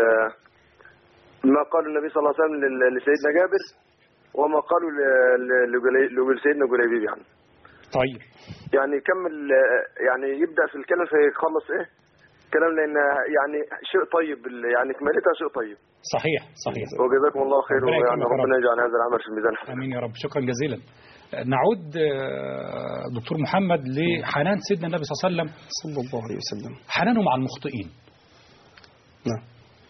ما قال النبي صلى الله عليه وسلم لل- لسيدنا جابر وما قالوا ل- ل- لجلي- لسيدنا جليبيب يعني طيب يعني يكمل آه، يعني يبدا في الكلام فيخلص ايه كلام لان يعني شيء طيب ال- يعني كمالتها شيء طيب صحيح صحيح وجزاكم الله خير ربنا ويعني يكرمك يا ربنا رب. يجعل هذا العمل في الميزان حسن امين يا رب شكرا جزيلا نعود آه، دكتور محمد لحنان سيدنا النبي صلى الله عليه وسلم صلى الله عليه وسلم حنانه مع المخطئين نعم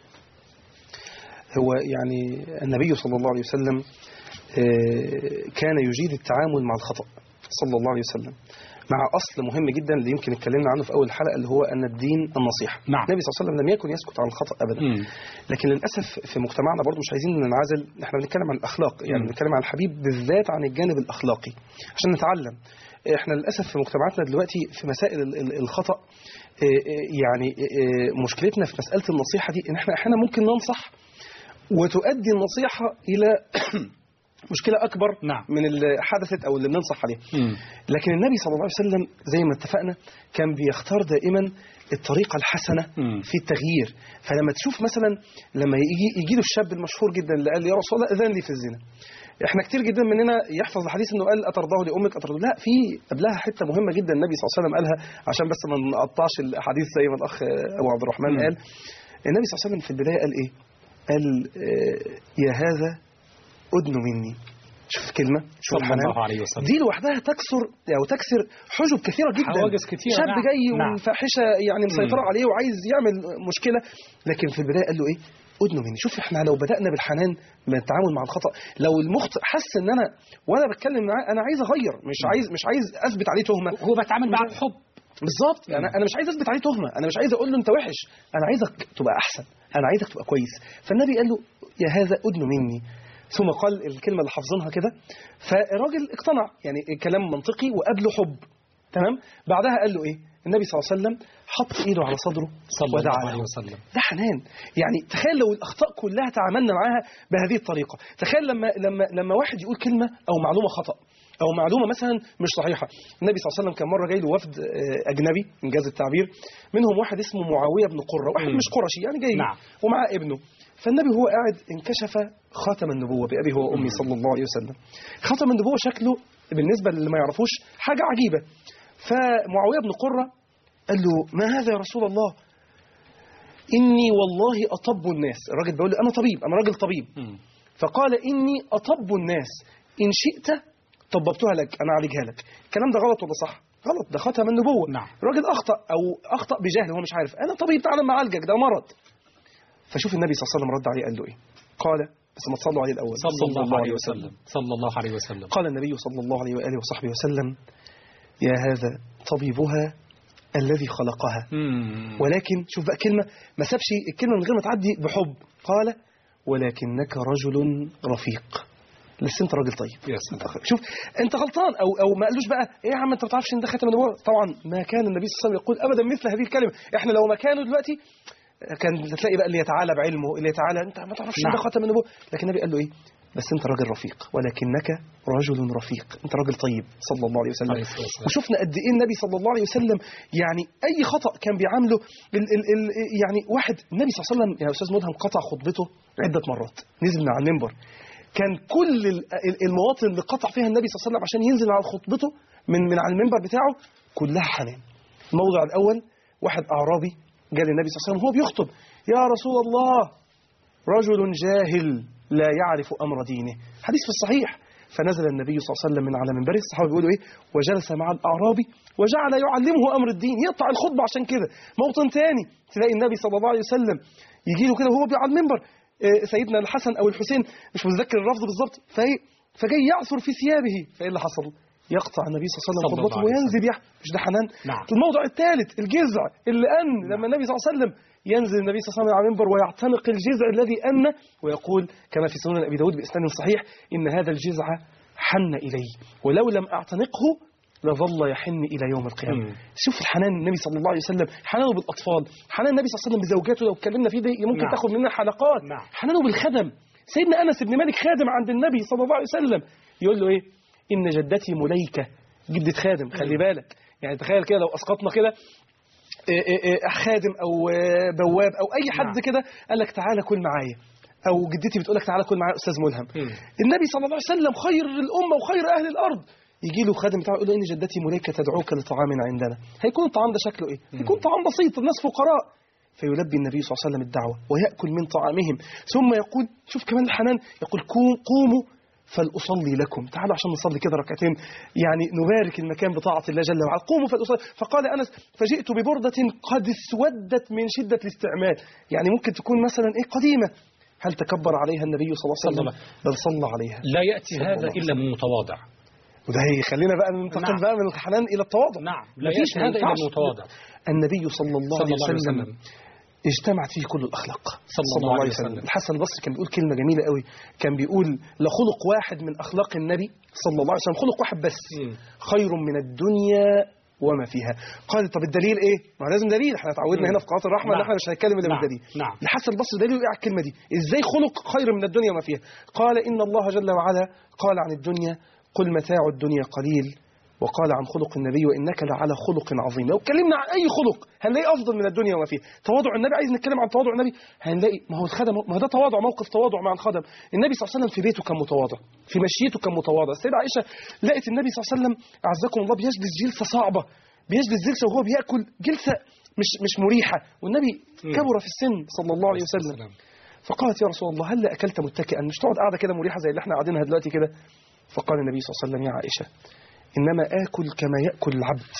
هو يعني النبي صلى الله عليه وسلم آه، كان يجيد التعامل مع الخطأ صلى الله عليه وسلم مع أصل مهم جدا اللي يمكن اتكلمنا عنه في أول الحلقة اللي هو أن الدين النصيحة نعم. النبي صلى الله عليه وسلم لم يكن يسكت عن الخطأ أبدا مم. لكن للأسف في مجتمعنا برضو مش عايزين ننعزل احنا بنتكلم عن الأخلاق يعني مم. بنتكلم عن الحبيب بالذات عن الجانب الأخلاقي عشان نتعلم احنا للأسف في مجتمعاتنا دلوقتي في مسائل ال- ال- الخطأ اه، اه، يعني اه، مشكلتنا في مسألة النصيحة دي ان احنا احيانا ممكن ننصح وتؤدي النصيحة إلى مشكلة أكبر نعم. من اللي حدثت أو اللي بننصح عليه مم. لكن النبي صلى الله عليه وسلم زي ما اتفقنا كان بيختار دائما الطريقة الحسنة مم. في التغيير فلما تشوف مثلا لما يجي يجي له الشاب المشهور جدا اللي قال يا رسول الله اذن لي في الزنا احنا كتير جدا مننا يحفظ الحديث انه قال اترضاه لامك اترضاه لا في قبلها حته مهمه جدا النبي صلى الله عليه وسلم قالها عشان بس ما نقطعش الاحاديث زي ما الاخ ابو عبد الرحمن مم. قال النبي صلى الله عليه وسلم في البدايه قال ايه قال آه، يا هذا أدن مني شوف الكلمة شوف صلى الحنان الله عليه وسلم دي لوحدها تكسر أو تكسر حجب كثيرة جدا حواجز كتيرة، شاب نعم. جاي نعم. والفاحشة يعني مسيطرة مم. عليه وعايز يعمل مشكلة لكن في البداية قال له إيه أدنوا مني شوف احنا لو بدأنا بالحنان من التعامل مع الخطأ لو المخطئ حس ان انا وانا بتكلم معاه انا عايز اغير مش عايز مش عايز اثبت عليه تهمه هو بتعامل معاه بحب بالظبط انا انا مش عايز اثبت عليه تهمه انا مش عايز اقول له انت وحش انا عايزك تبقى احسن انا عايزك تبقى كويس فالنبي قال له يا هذا ادن مني ثم قال الكلمة اللي حافظينها كده فالراجل اقتنع يعني كلام منطقي وقابله حب تمام بعدها قال له ايه النبي صلى الله عليه وسلم حط ايده على صدره صلى ودعا الله عليه له. وسلم ده حنان يعني تخيل لو الاخطاء كلها تعاملنا معاها بهذه الطريقه تخيل لما لما لما واحد يقول كلمه او معلومه خطا او معلومه مثلا مش صحيحه النبي صلى الله عليه وسلم كان مره جاي له وفد آه، اجنبي انجاز التعبير منهم واحد اسمه معاويه بن قره واحد مم. مش قرشي يعني جاي نعم. ومعاه ابنه فالنبي هو قاعد انكشف خاتم النبوه بابي هو وامي صلى الله عليه وسلم خاتم النبوه شكله بالنسبه للي ما يعرفوش حاجه عجيبه فمعاويه بن قره قال له ما هذا يا رسول الله إني والله أطب الناس الراجل بيقول له أنا طبيب أنا راجل طبيب مم. فقال إني أطب الناس إن شئت طببتها لك أنا أعالجها لك الكلام ده غلط ولا صح غلط ده خاتم النبوة نعم. الراجل أخطأ أو أخطأ بجهل هو مش عارف أنا طبيب تعالى ما أعالجك ده مرض فشوف النبي صلى الله عليه وسلم رد عليه قال له إيه قال بس ما تصلوا عليه الأول صلى الله عليه وسلم صلى الله عليه وسلم قال النبي صلى الله عليه وآله وصحبه وسلم يا هذا طبيبها الذي خلقها مم. ولكن شوف بقى كلمة ما سابش الكلمة من غير ما تعدي بحب قال ولكنك رجل رفيق لسه انت راجل طيب يا سلام. انت شوف انت غلطان او او ما قالوش بقى ايه يا عم انت ما تعرفش ان ده خاتم النبوه طبعا ما كان النبي صلى الله عليه وسلم يقول ابدا مثل هذه الكلمه احنا لو مكانه دلوقتي كان تلاقي بقى اللي يتعالى بعلمه اللي يتعالى انت ما تعرفش ان ده نعم. خاتم النبوه لكن النبي قال له ايه بس انت راجل رفيق ولكنك رجل رفيق انت راجل طيب صلى الله عليه وسلم عليه الصلاة والسلام. وشفنا قد ايه النبي صلى الله عليه وسلم يعني اي خطا كان بيعامله ال ال ال يعني واحد النبي صلى الله عليه وسلم يا استاذ مدهم قطع خطبته عده مرات نزل من على المنبر كان كل ال- ال- المواطن اللي قطع فيها النبي صلى الله عليه وسلم عشان ينزل على خطبته من من على المنبر بتاعه كلها حنان الموضع الاول واحد اعرابي جاء للنبي صلى الله عليه وسلم وهو بيخطب يا رسول الله رجل جاهل لا يعرف امر دينه حديث في الصحيح فنزل النبي صلى الله عليه وسلم من على منبره الصحابه بيقولوا ايه وجلس مع الاعرابي وجعل يعلمه امر الدين يقطع الخطبه عشان كده موطن تاني تلاقي النبي صلى الله عليه وسلم يجي له كده وهو على المنبر آه، سيدنا الحسن او الحسين مش متذكر اللفظ بالظبط فايه فجاي يعثر في ثيابه فايه اللي حصل يقطع النبي صلى الله عليه وسلم صلى الله خطبته عليه وينزل يح مش ده حنان نعم. الموضع الثالث الجذع اللي أن لما النبي صلى الله عليه وسلم ينزل النبي صلى الله عليه وسلم على المنبر ويعتنق الجذع الذي أن ويقول كما في سنن أبي داود بإسناد صحيح إن هذا الجذع حن إلي ولو لم أعتنقه لظل يحن إلى يوم القيامة مم. شوف الحنان النبي صلى الله عليه وسلم حنانه بالأطفال حنان النبي صلى الله عليه وسلم بزوجاته لو اتكلمنا فيه ده ممكن نعم. تاخد مننا حلقات نعم. حنانه بالخدم سيدنا أنس بن مالك خادم عند النبي صلى الله عليه وسلم يقول له إيه إن جدتي مليكة جدة خادم خلي بالك يعني تخيل كده لو أسقطنا كده إيه إيه إيه خادم أو آه، بواب أو أي حد نعم. كده قال لك تعالى كل معايا أو جدتي بتقول لك تعالى كل معايا أستاذ ملهم مم. النبي صلى الله عليه وسلم خير الأمة وخير أهل الأرض يجي له خادم بتاعه يقول له إن جدتي مليكة تدعوك لطعام عندنا هيكون الطعام ده شكله إيه؟ هيكون طعام بسيط الناس فقراء فيلبي النبي صلى الله عليه وسلم الدعوة ويأكل من طعامهم ثم يقول شوف كمان الحنان يقول قوم- قوموا فلأصلي لكم تعالوا عشان نصلي كده ركعتين يعني نبارك المكان بطاعة الله جل وعلا قوموا فلأصلي فقال أنس فجئت ببردة قد اسودت من شدة الاستعمال يعني ممكن تكون مثلا إيه قديمة هل تكبر عليها النبي صلى الله عليه صلى وسلم بل صلى عليها لا يأتي صلى هذا الله عليه إلا من متواضع وده هيخلينا بقى ننتقل نعم. بقى من الحنان إلى التواضع نعم لا مفيش يأتي هذا إلا ينفعش. من متواضع النبي صلى الله صلى عليه الله عليه وسلم وسلم اجتمعت فيه كل الأخلاق صلى الله عليه وسلم. الحسن البصري كان بيقول كلمة جميلة قوي كان بيقول لخلق واحد من أخلاق النبي صلى الله عليه وسلم خلق واحد بس مم. خير من الدنيا وما فيها قال طب الدليل ايه ما لازم دليل احنا اتعودنا مم. هنا في قناه الرحمه ان نعم. احنا مش هنتكلم الا نعم. بالدليل نعم. الحسن البصري دليل ايه على الكلمه دي ازاي خلق خير من الدنيا وما فيها قال ان الله جل وعلا قال عن الدنيا قل متاع الدنيا قليل وقال عن خلق النبي وانك لعلى خلق عظيم لو اتكلمنا عن اي خلق هنلاقي افضل من الدنيا وما فيها تواضع النبي عايز نتكلم عن تواضع النبي هنلاقي ما هو الخدم ما هو ده تواضع موقف تواضع مع الخدم النبي صلى الله عليه وسلم في بيته كان متواضع في مشيته كان متواضع السيده عائشه لقت النبي صلى الله عليه وسلم اعزكم الله بيجلس جلسه صعبه بيجلس جلسه وهو بياكل جلسه مش مش مريحه والنبي مم. كبر في السن صلى الله عليه وسلم السلام. فقالت يا رسول الله هل اكلت متكئا مش تقعد قاعده كده مريحه زي اللي احنا قاعدينها دلوقتي كده فقال النبي صلى الله عليه وسلم يا عائشه انما اكل كما ياكل العبد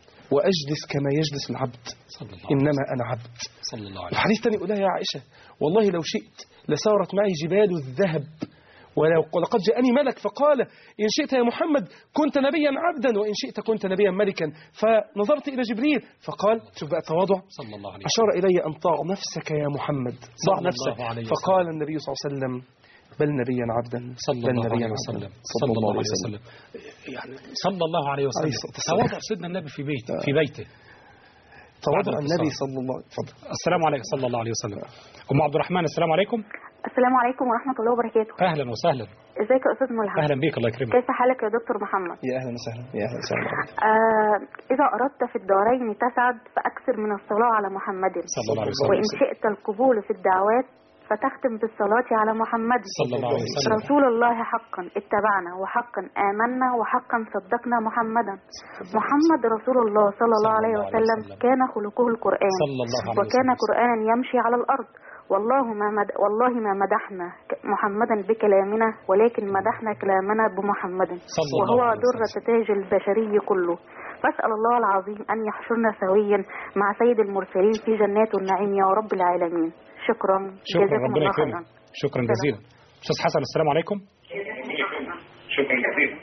واجلس كما يجلس العبد صلى الله عليه انما انا عبد صلى الله عليه الحديث تاني يقولها يا عائشه والله لو شئت لسارت معي جبال الذهب ولو ولقد جاءني ملك فقال إن شئت يا محمد كنت نبيا عبدا وإن شئت كنت نبيا ملكا فنظرت إلى جبريل فقال شوف بقى التواضع صلى الله عليه أشار إلي أن طاع نفسك يا محمد ضع صلى الله نفسك عليه وسلم. فقال النبي صلى الله عليه وسلم بل نبيا عبدا صلى بل الله نبيا عليه عبدا. وسلم صلى الله عليه وسلم يعني صلى الله عليه عليه وسلم الصلاة والسلام. تواضع سيدنا النبي في بيته في بيته تواضع بعد النبي الاتصال. صلى الله اتفضل السلام عليكم صلى الله عليه وسلم ام عبد الرحمن السلام عليكم السلام عليكم ورحمة الله وبركاته اهلا وسهلا ازيك يا أستاذ ملهم اهلا بك الله يكرمك كيف حالك يا دكتور محمد يا اهلا وسهلا يا اهلا وسهلا آه إذا أردت في الدارين تسعد فأكثر من الصلاة على محمد صلى الله عليه وإن وسلم شئت القبول في الدعوات فتختم بالصلاة على محمد صلى الله عليه وسلم رسول الله حقا اتبعنا وحقا آمنا وحقا صدقنا محمدا محمد رسول الله صلى الله عليه وسلم كان خلقه القرآن صلى الله عليه وكان وسلم قرآنا يمشي على الأرض والله ما مد... والله ما مدحنا ك- محمدا بكلامنا ولكن مدحنا كلامنا بمحمد صلى الله وهو عليه درة وسلم. تاج البشري كله فاسأل الله العظيم أن يحشرنا سويا مع سيد المرسلين في جنات النعيم يا رب العالمين شكرا شكرا جزاكم ربنا الله يكرمك خيرا شكرا جزيلا استاذ حسن السلام عليكم شكرا جزيلا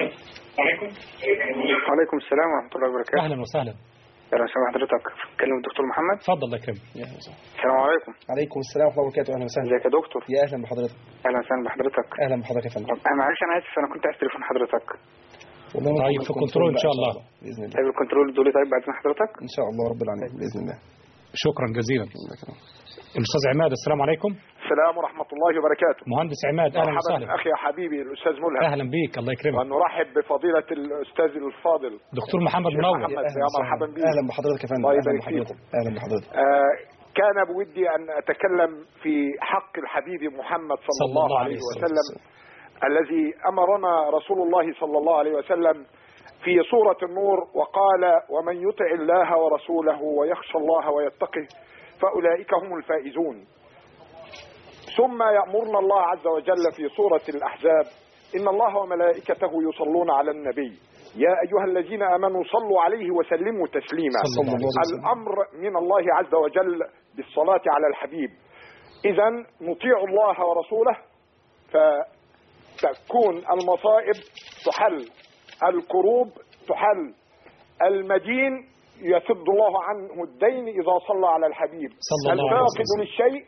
وعليكم السلام ورحمة الله وبركاته اهلا وسهلا أهلا وسهلا حضرتك كلم الدكتور محمد اتفضل الله يكرمك يا اهلا وسهلا السلام عليكم عليكم السلام ورحمه الله وبركاته اهلا وسهلا ازيك يا دكتور يا اهلا بحضرتك اهلا وسهلا بحضرتك اهلا بحضرتك يا فندم طب انا معلش انا اسف انا كنت عايز تليفون حضرتك والله ما طيب، كنت في كنترول كنترول إن بقى شاء الله. باذن الله طيب الكنترول دول طيب بعد حضرتك ان شاء الله رب العالمين باذن الله شكرا جزيلا الاستاذ عماد السلام عليكم السلام ورحمة الله وبركاته مهندس عماد اهلا مرحبا وسهلا أخي حبيبي الأستاذ ملهم اهلا بيك الله يكرمك وأن نرحب بفضيلة الأستاذ الفاضل دكتور محمد شيخ منور محمد. يا أهلا يا وسهلا. مرحبا بك. اهلا بحضرتك يا فندم الله اهلا يبارك بحضرتك اهلا بحضرتك آه كان بودي أن أتكلم في حق الحبيب محمد صلى, صلى الله, الله عليه عليه وسلم الذي أمرنا رسول الله صلى الله عليه وسلم في سورة النور وقال ومن يطع الله ورسوله ويخشى الله ويتقه فأولئك هم الفائزون ثم يأمرنا الله عز وجل في سورة الأحزاب إن الله وملائكته يصلون على النبي يا أيها الذين آمنوا صلوا عليه وسلموا تسليما صلى الله عليه وسلم. الأمر من الله عز وجل بالصلاة على الحبيب إذا نطيع الله ورسوله فتكون المصائب تحل الكروب تحل المدين يسد الله عنه الدين إذا صلى على الحبيب صلى الله عليه الفاقد وسلم. للشيء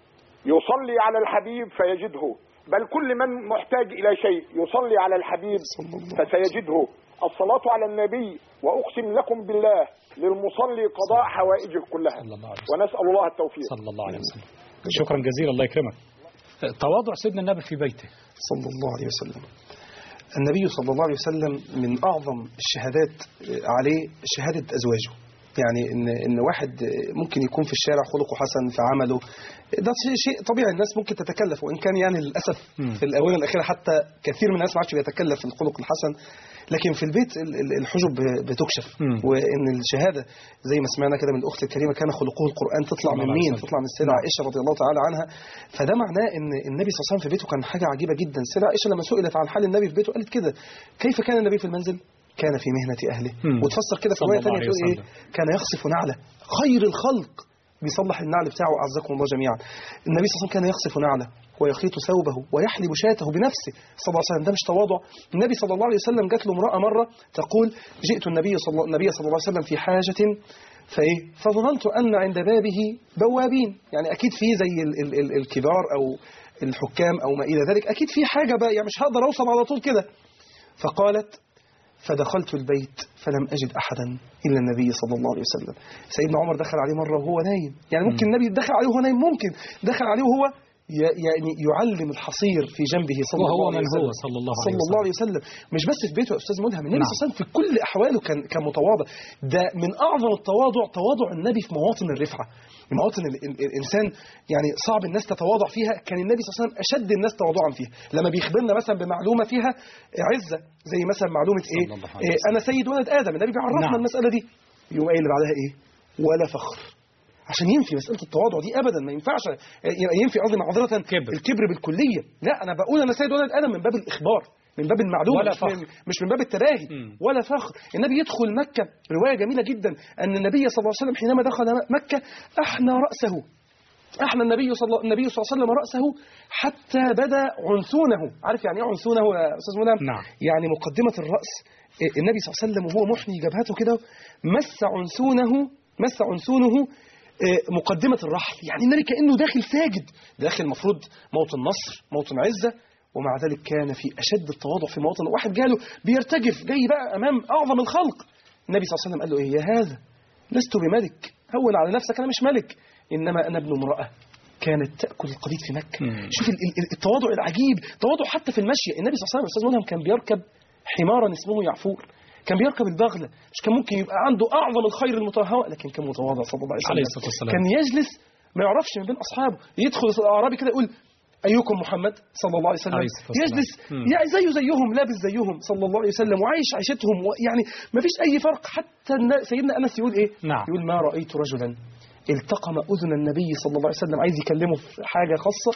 يصلي على الحبيب فيجده بل كل من محتاج إلى شيء يصلي على الحبيب فسيجده الصلاة على النبي وأقسم لكم بالله للمصلي قضاء حوائجه كلها صلى الله عليه وسلم. ونسأل الله التوفيق صلى الله عليه وسلم شكرا جزيلا الله يكرمك تواضع سيدنا النبي في بيته صلى الله عليه وسلم النبي صلى الله عليه وسلم من أعظم الشهادات عليه شهادة أزواجه يعني إن إن واحد ممكن يكون في الشارع خلقه حسن في عمله ده شيء شيء طبيعي الناس ممكن تتكلف وإن كان يعني للأسف مم. في الآونة الأخيرة حتى كثير من الناس ما عادش بيتكلف في الخلق الحسن لكن في البيت ال- ال- الحجب بتكشف مم. وإن الشهادة زي ما سمعنا كده من الأخت الكريمة كان خلقه القرآن تطلع صلى من الله عليه مين؟ وسلم. تطلع من السيدة عائشة رضي الله تعالى عنها فده معناه ان النبي صلى الله عليه وسلم في بيته كان حاجه عجيبه جدا السيده عائشه لما سئلت عن حال النبي في بيته قالت كده كيف كان النبي في المنزل كان في مهنه اهله مم. وتفسر كده في صلى روايه الله ثانيه عليه تقول ايه وسلم. كان يخصف نعله خير الخلق بيصلح النعل بتاعه اعزكم الله جميعا النبي صلى الله عليه وسلم كان يخصف نعله ويخيط ثوبه ويحلب شاته بنفسه صلى الله عليه وسلم ده مش تواضع النبي صلى الله عليه وسلم جات له امراه مره تقول جئت النبي صلى الله, النبي صلى الله عليه وسلم في حاجه فايه فظننت ان عند بابه بوابين يعني اكيد في زي ال ال ال الكبار او الحكام او ما الى ذلك اكيد في حاجه بقى يعني مش هقدر اوصل على طول كده فقالت فدخلت البيت فلم أجد أحدا إلا النبي صلى الله عليه وسلم سيدنا عمر دخل عليه مرة وهو نايم يعني ممكن النبي دخل عليه وهو نايم ممكن دخل عليه وهو ي- يعني يعلم الحصير في جنبه صلى وهو الله عليه من وسلم هو صلى الله عليه صلى الله وسلم. عليه وسلم مش بس في بيته يا أستاذ ملهم النبي نعم. صلى الله عليه وسلم في كل أحواله كان كان متواضع ده من أعظم التواضع تواضع النبي في مواطن الرفعة مواطن ال- ال- الإنسان يعني صعب الناس تتواضع فيها كان النبي صلى الله عليه وسلم أشد الناس تواضعا فيها لما بيخبرنا مثلا بمعلومة فيها عزة زي مثلا معلومة إيه, صلى الله عليه إيه وسلم. أنا سيد ولد آدم النبي بيعرفنا نعم. المسألة دي يقوم قايل اللي بعدها إيه ولا فخر عشان ينفي مسألة التواضع دي أبدا ما ينفعش يعني ينفي قصدي معذرة كبر. الكبر بالكلية لا أنا بقول أنا سيد ولد آدم من باب الإخبار من باب المعلومة ولا مش فخر. من, مش من باب التباهي مم. ولا فخر النبي يدخل مكة رواية جميلة جدا أن النبي صلى الله عليه وسلم حينما دخل مكة أحنى رأسه أحنى النبي صلى الله, النبي صلى الله عليه وسلم رأسه حتى بدا عنثونه عارف يعني إيه عنثونه يا أستاذ ملهم نعم. يعني مقدمة الرأس إيه، النبي صلى الله عليه وسلم وهو محني جبهته كده مس عنثونه مس عنثونه آه، مقدمة الرحل يعني النبي كأنه داخل ساجد داخل المفروض موطن نصر موطن عزة ومع ذلك كان في أشد التواضع في مواطن واحد جاله بيرتجف جاي بقى أمام أعظم الخلق النبي صلى الله عليه وسلم قال له إيه يا هذا لست بملك هون على نفسك أنا مش ملك إنما أنا ابن امرأة كانت تأكل القديد في مكة مم. شوف ال- ال- التواضع العجيب تواضع حتى في المشي النبي صلى الله عليه وسلم أستاذ ملهم كان بيركب حمارا اسمه يعفور كان بيركب البغلة مش كان ممكن يبقى عنده أعظم الخير المتهوى لكن كان متواضع صلى الله عليه وسلم عليه الصلاة والسلام. كان يجلس ما يعرفش من بين أصحابه يدخل الأعرابي كده يقول أيكم محمد صلى الله عليه وسلم عليه الصلاة والسلام. يجلس مم. يعني زيه زيهم لابس زيهم صلى الله عليه وسلم وعايش عيشتهم يعني ما فيش أي فرق حتى النا- سيدنا أنس يقول إيه نعم. يقول ما رأيت رجلا التقم أذن النبي صلى الله عليه وسلم عايز يكلمه في حاجة خاصة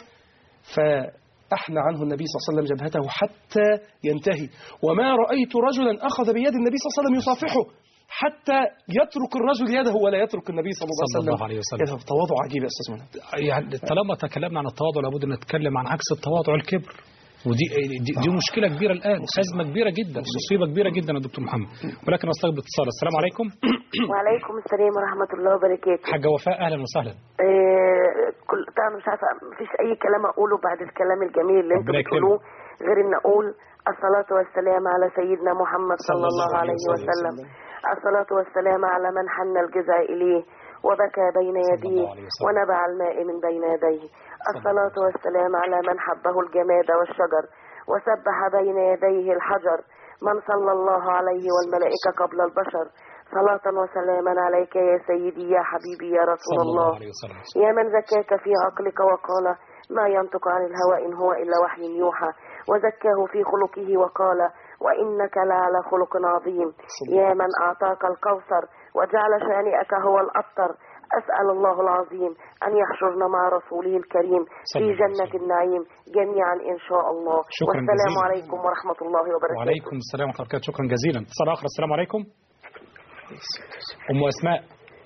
فأحنى عنه النبي صلى الله عليه وسلم جبهته حتى ينتهي وما رأيت رجلا أخذ بيد النبي صلى الله عليه وسلم يصافحه حتى يترك الرجل يده ولا يترك النبي صلى الله عليه صلى وسلم الله عليه وسلم. يده تواضع عجيب يا أستاذ منى يعني طالما تكلمنا عن التواضع لابد ان نتكلم عن عكس التواضع الكبر ودي دي, دي مشكله كبيره الان ازمه كبيره جدا مصيبه كبيره جدا يا دكتور محمد ولكن استقبل اتصال السلام عليكم وعليكم السلام ورحمة الله وبركاته حاجه وفاء اهلا وسهلا آه، كل طبعا مش عارفة مفيش أي كلام أقوله بعد الكلام الجميل اللي أنتوا ربنا بتقولوه غير إن أقول الصلاة والسلام على سيدنا محمد صلى الله عليه وسلم الصلاة والسلام على من حن الجزع إليه وبكى بين يديه الله عليه وسلم. ونبع الماء من بين يديه الصلاة والسلام على من حبه الجماد والشجر وسبح بين يديه الحجر من صلى الله عليه والملائكة قبل البشر صلاة وسلاما عليك يا سيدي يا حبيبي يا رسول صلى الله الله عليه وسلم يا من زكاك في عقلك وقال ما ينطق عن الهوى إن هو إلا وحي يوحى وزكاه في خلقه وقال وإنك لعلى خلق عظيم يا من أعطاك الكوثر وجعل شانئك هو الأبتر أسأل الله العظيم أن يحشرنا مع رسوله الكريم صلى في الله عليه جنة وسلم. النعيم جميعا إن شاء الله شكراً والسلام جزيلاً. عليكم ورحمة الله وبركاته وعليكم السلام ورحمه الله وبركاته شكرا جزيلا اتصال اخر السلام عليكم ام اسماء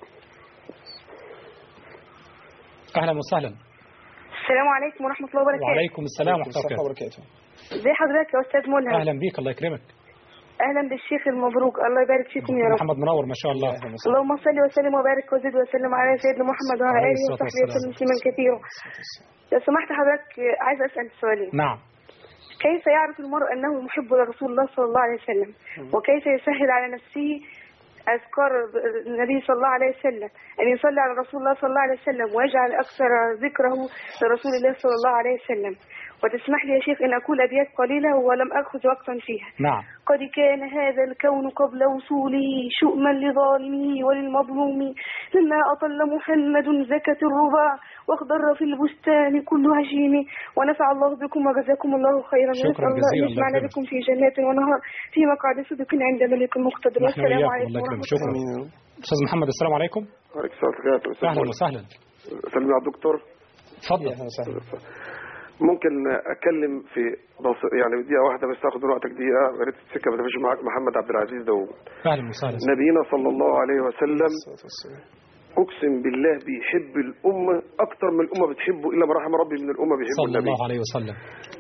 اهلا وسهلا السلام عليكم ورحمة الله وبركاته وعليكم السلام ورحمه الله الصحة وبركاته وبركاته ازي حضرتك يا أستاذ ملهم اهلا بيك الله يكرمك أهلا بالشيخ المبروك الله يبارك فيكم يا رب محمد منور ما شاء الله اللهم صل وسلم وبارك وزد وسلم على سيدنا محمد وعلى عليه آله الصلاة وصحبه والسلام. وسلم تسليما كثيرا لو سمحت حضرتك عايز أسأل سؤالين نعم كيف يعرف المرء أنه محب لرسول الله صلى الله عليه وسلم وكيف يسهل على نفسه أذكار النبي صلى الله عليه وسلم أن يصلي على رسول الله صلى الله عليه وسلم ويجعل أكثر ذكره لرسول الله صلى الله عليه وسلم وتسمح لي يا شيخ أن أقول أبيات قليلة ولم أخذ وقتا فيها نعم قد كان هذا الكون قبل وصوله شؤما لظالمه وللمظلوم لما أطل محمد زكت الرباع واخضر في البستان كل هشيم ونفع الله بكم وجزاكم الله خيرا شكراً ونسأل الله جزيلاً، أن يجمعنا الله يكرمك. بكم في جنات ونهر في مقعد صدق عند ملك مقتدر نحن والسلام وإياكم عليكم الله يكرمك ورحمة شكرا استاذ محمد السلام عليكم وعليكم السلام ورحمة الله وبركاته. اهلا وسهلا سلمي على الدكتور اتفضل أهلا وسهلا ممكن اتكلم في بص... يعني دقيقه واحده بس اخد من وقتك دقيقه يا ريت السكه ما تمشيش معاك محمد عبد العزيز داوود اهلا وسهلا نبينا صلى الله عليه وسلم الصلاة والسلام. اقسم بالله بيحب الامه اكتر من الامه بتحبه الا من رحم ربي من الامه بيحب صلى النبي الله عليه وسلم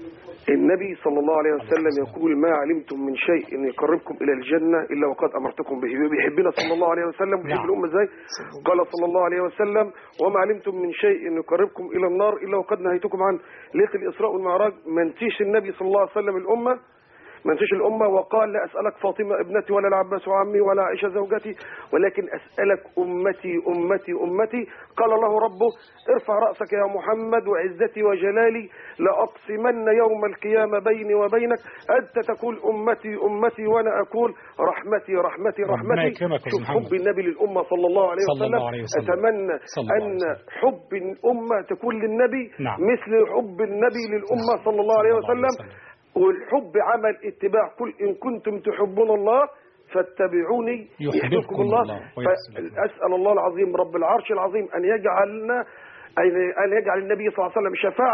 النبي صلى الله عليه وسلم يقول ما علمتم من شيء يقربكم الى الجنه الا وقد امرتكم به بيحبنا صلى الله عليه وسلم بيحب نعم. الامه ازاي قال صلى الله عليه وسلم وما علمتم من شيء يقربكم الى النار الا وقد نهيتكم عنه ليله الاسراء والمعراج ما نسيش النبي صلى الله عليه وسلم الامه ما نسيش الأمة وقال لا أسألك فاطمة ابنتي ولا العباس عمي ولا عائشة زوجتي ولكن أسألك أمتي أمتي أمتي قال له ربه ارفع رأسك يا محمد وعزتي وجلالي لأقسمن يوم القيامة بيني وبينك أنت تقول أمتي أمتي وأنا أقول رحمتي رحمتي ربنا رحمتي يكرمك يا شوف محمد. حب النبي للأمة صلى الله عليه صلى وسلم الله عليه وسلم. أتمنى صلى الله عليه أن وسلم. حب الأمة تكون للنبي نعم. مثل حب النبي للأمة صلى الله عليه صلى الله عليه وسلم وسلم. والحب عمل اتباع قل إن كنتم تحبون الله فاتبعوني يحببكم الله ويغفر لكم. فأسأل الله العظيم رب العرش العظيم أن يجعلنا أن أن يجعل النبي صلى الله عليه وسلم شفاعة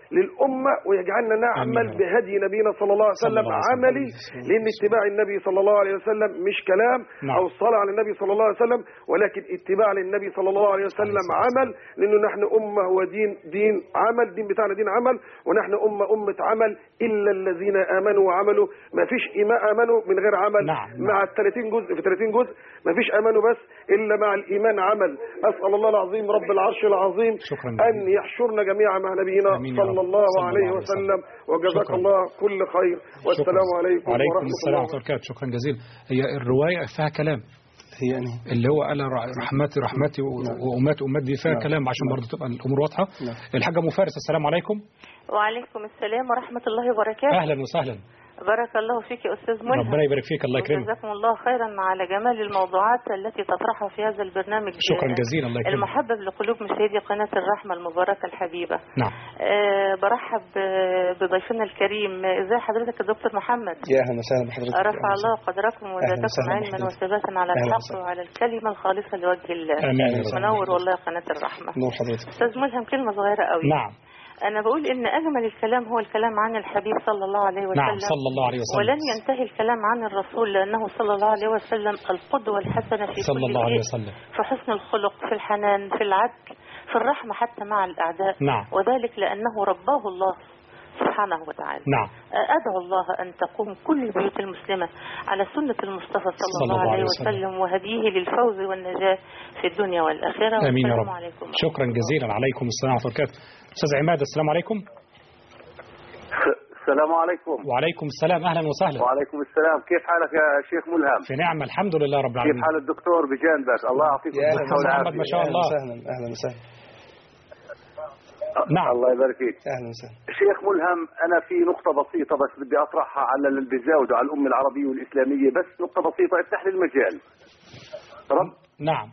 للأمة ويجعلنا نعمل آمين. بهدي نبينا صلى الله عليه صلى وسلم الله عليه وسلم. عملي لأن اتباع النبي صلى الله عليه وسلم مش كلام نعم. أو الصلاة على النبي صلى الله عليه وسلم ولكن اتباع للنبي صلى الله عليه وسلم عمل لأنه نحن أمة ودين دين عمل دين بتاعنا دين عمل ونحن أمة أمة عمل إلا الذين آمنوا وعملوا ما فيش إيمان آمنوا من غير عمل نعم، مع ال 30 جزء في 30 جزء ما فيش آمنوا بس إلا مع الإيمان عمل أسأل الله العظيم رب العرش العظيم شكرا أن جزيلا. يحشرنا جميعا مع نبينا آمين يا رب. صلى الله صلى الله عليه عليه وسلم وجزاك شكرا. الله كل خير والسلام شكراً. عليكم وعليكم ورحمة السلام الله ورحمة الله وبركاته شكرا جزيلا هي الرواية فيها كلام هي يعني اللي هو قال ر- رحمتي رحمتي و- وأمتي أمتي دي فيها نعم. كلام عشان برضه تبقى الأمور واضحة نعم. الحاجة أم فارس السلام عليكم وعليكم السلام ورحمة الله وبركاته أهلا وسهلا بارك الله فيك يا أستاذ ملهم ربنا يبارك فيك الله يكرمك جزاكم الله خيرا على جمال الموضوعات التي تطرحها في هذا البرنامج شكرا جزيلا الله يكرمك المحبب لقلوب مشاهدي قناة الرحمة المباركة الحبيبة نعم أه برحب آه، بضيفنا الكريم ازي حضرتك يا دكتور محمد يا اهلا وسهلا بحضرتك رفع الله قدركم وزادكم وسهلا علما بحضرتك. وثباتا على أهلا الحق وسهلا. وعلى الكلمة الخالصة لوجه الله آمين يا رب. منور والله يا قناة الرحمة نور حضرتك أستاذ ملهم كلمة صغيرة قوي نعم أنا بقول إن أجمل الكلام هو الكلام عن الحبيب صلى الله عليه وسلم نعم صلى الله عليه وسلم ولن ينتهي الكلام عن الرسول لأنه صلى الله عليه وسلم القدوة الحسنة في صلى كل الله عليه شيء وسلم في حسن الخلق في الحنان في العدل في الرحمة حتى مع الأعداء نعم وذلك لأنه رباه الله سبحانه وتعالى نعم أدعو الله أن تقوم كل البيوت المسلمة على سنة المصطفى صلى, صلى الله عليه وسلم وهديه للفوز والنجاة في الدنيا والآخرة آمين يا والسلام رب عليكم شكرا جزيلا عليكم السلام ورحمة الله وبركاته أستاذ عماد السلام عليكم السلام عليكم وعليكم السلام أهلا وسهلا وعليكم السلام كيف حالك يا شيخ ملهم في نعمة الحمد لله رب كيف العالمين حال الدكتور بجانبك الله يعطيكم يا الصحة اهلا محمد والعافية ما شاء أهلا الله. وسهلا اهلا وسهلا نعم الله يبارك فيك اهلا وسهلا شيخ ملهم أنا في نقطة بسيطة بس بدي أطرحها على اللي بيزاودوا على الأمة العربية والإسلامية بس نقطة بسيطة افتح لي المجال رب نعم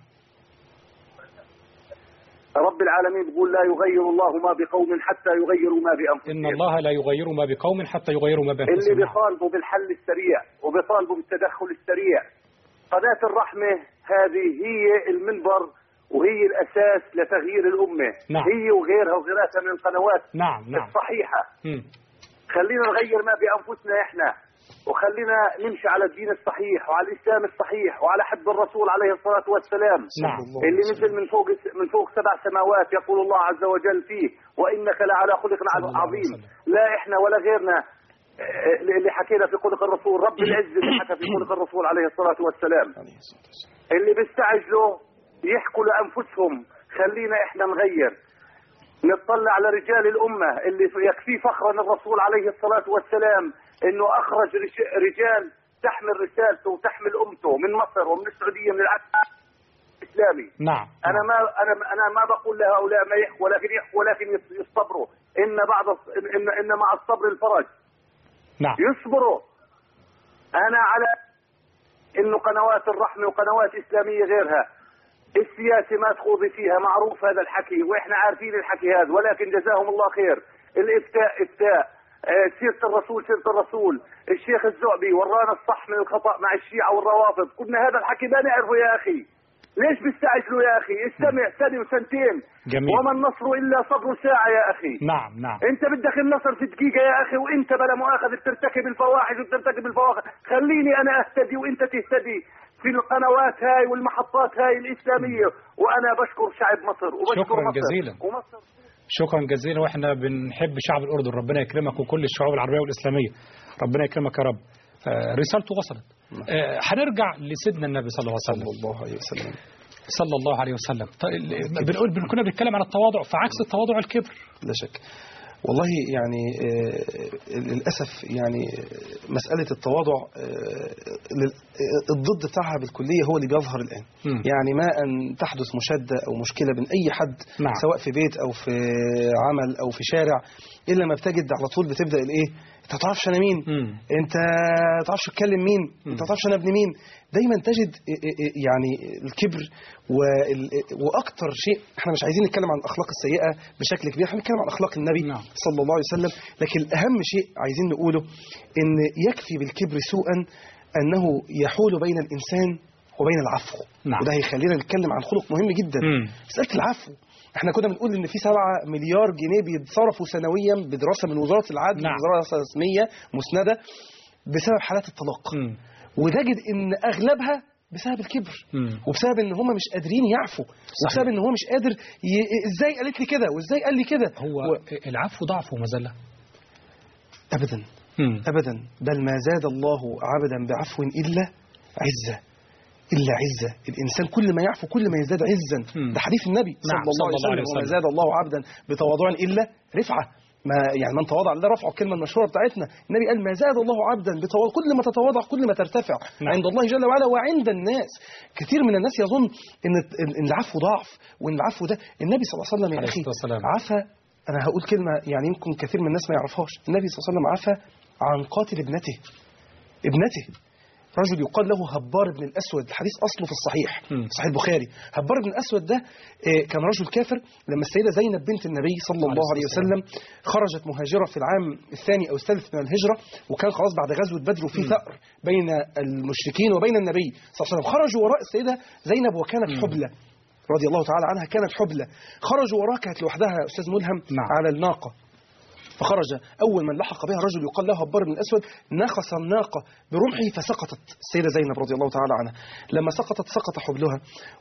رب العالمين بيقول لا يغير الله ما بقوم حتى يغيروا ما بأنفسهم إن الله لا يغير ما بقوم حتى يغيروا ما اللي بأنفسهم نعم. بيطالبوا بالحل السريع وبيطالبوا بالتدخل السريع قناة الرحمة هذه هي المنبر وهي الأساس لتغيير الأمة نعم. هي وغيرها وغيرها من القنوات نعم نعم الصحيحة مم. خلينا نغير ما بأنفسنا إحنا وخلينا نمشي على الدين الصحيح وعلى الإسلام الصحيح وعلى حب الرسول عليه الصلاة والسلام نعم اللي نزل من فوق من فوق سبع سماوات يقول الله عز وجل فيه وإنك لعلى خلق صلى الله عليه عظيم وسلم. لا إحنا ولا غيرنا آه، اللي حكينا في خلق الرسول رب العزة اللي حكى في خلق الرسول عليه الصلاة والسلام عليه الصلاة والسلام. اللي بيستعجلوا يحكوا لأنفسهم خلينا إحنا نغير نطلع على رجال الأمة اللي يكفي فخرا الرسول عليه الصلاة والسلام إنه أخرج رج- رجال تحمل رسالته وتحمل أمته من مصر ومن السعودية من العالم الإسلامي نعم أنا ما أنا أنا ما بقول لهؤلاء ما يحكوا ولكن يحكوا ولكن يص- يصبروا إن بعض الص- إن إن مع الصبر الفرج نعم يصبروا أنا على إنه قنوات الرحمة وقنوات إسلامية غيرها السياسة ما تخوضي فيها معروف هذا الحكي وإحنا عارفين الحكي هذا ولكن جزاهم الله خير الإفتاء إفتاء آه، سيرة الرسول سيرة الرسول الشيخ الزعبي ورانا الصح من الخطأ مع الشيعة والروافض كنا هذا الحكي ما نعرفه يا أخي ليش بيستعجلوا يا أخي استمع سنة وسنتين جميل. وما النصر إلا صبر ساعة يا أخي نعم نعم انت بدك النصر في دقيقة يا اخي وانت بلا مؤاخذة بترتكب الفواحش وبترتكب الفواحش خليني انا اهتدي وانت تهتدي في القنوات هاي والمحطات هاي الاسلامية وانا بشكر شعب مصر وبشكر شكراً مصر جزيلاً. ومصر شكرا جزيلا واحنا بنحب شعب الأردن ربنا يكرمك وكل الشعوب العربية والإسلامية ربنا يكرمك يا رب آه، رسالته وصلت آه، هنرجع لسيدنا النبي صلى الله عليه صلى وسلم الله عليه وسلم صلى الله عليه وسلم طيب، بنقول بن- كنا بنتكلم عن التواضع فعكس التواضع الكبر لا شك والله يعني آه، للأسف يعني آه، مسألة التواضع آه، لل- آه، الضد بتاعها بالكلية هو اللي بيظهر الآن مم. يعني ما أن تحدث مشادة أو مشكلة بين أي حد نعم. سواء في بيت أو في عمل أو في شارع إلا ما بتجد على طول بتبدأ الإيه أنت ما تعرفش أنا مين مم. أنت ما تعرفش أتكلم مين أنت ما تعرفش أنا ابن مين دايما تجد آه، آه، آه، يعني الكبر وال- وأكتر شيء احنا مش عايزين نتكلم عن الأخلاق السيئة بشكل كبير احنا بنتكلم عن أخلاق النبي نعم. صلى الله عليه وسلم لكن أهم شيء عايزين نقوله إن يكفي بالكبر سوءا أنه يحول بين الإنسان وبين العفو نعم. وده هيخلينا نتكلم عن خلق مهم جدا مم. مسألة العفو احنا كنا بنقول ان في 7 مليار جنيه بيتصرفوا سنويا بدراسه من وزاره العدل نعم. دراسه رسميه مسنده بسبب حالات الطلاق وتجد ان اغلبها بسبب الكبر مم. وبسبب ان هم مش قادرين يعفوا وبسبب ان هو مش قادر ي... ازاي قالت لي كده وازاي قال لي كده هو العفو ضعف ومذله ابدا ابدا بل ما زاد الله عبدا بعفو الا عزه الا عزه الانسان كل ما يعفو كل ما يزداد عزا ده حديث النبي صلى نعم، الله صلى الله عليه عليه وسلم وما وسلم. زاد الله عبدا بتواضع الا رفعه ما يعني من تواضع لله رفعه الكلمه المشهوره بتاعتنا النبي قال ما زاد الله عبدا بتواضع كل ما تتواضع كل ما ترتفع نعم. عند الله جل وعلا وعند الناس كثير من الناس يظن ان ان العفو ضعف وان العفو ده النبي صلى الله عليه وسلم يا عليه اخي الصلاة والسلام. عفى انا هقول كلمه يعني يمكن كثير من الناس ما يعرفهاش النبي صلى الله عليه وسلم عفى عن قاتل ابنته ابنته رجل يقال له هبار بن الاسود الحديث اصله في الصحيح صحيح البخاري هبار بن الاسود ده آه، كان رجل كافر لما السيده زينب بنت النبي صلى الله عليه وسلم خرجت مهاجره في العام الثاني او الثالث من الهجره وكان خلاص بعد غزوه بدر وفي ثأر بين المشركين وبين النبي صلى الله عليه وسلم خرجوا وراء السيده زينب وكانت حبلى رضي الله تعالى عنها كانت حبلى خرجوا وراها كانت لوحدها يا استاذ ملهم على الناقه فخرج أول من لحق بها رجل يقال له هبار بن الأسود نخس الناقة برمحه فسقطت السيدة زينب رضي الله تعالى عنها لما سقطت سقط حبلها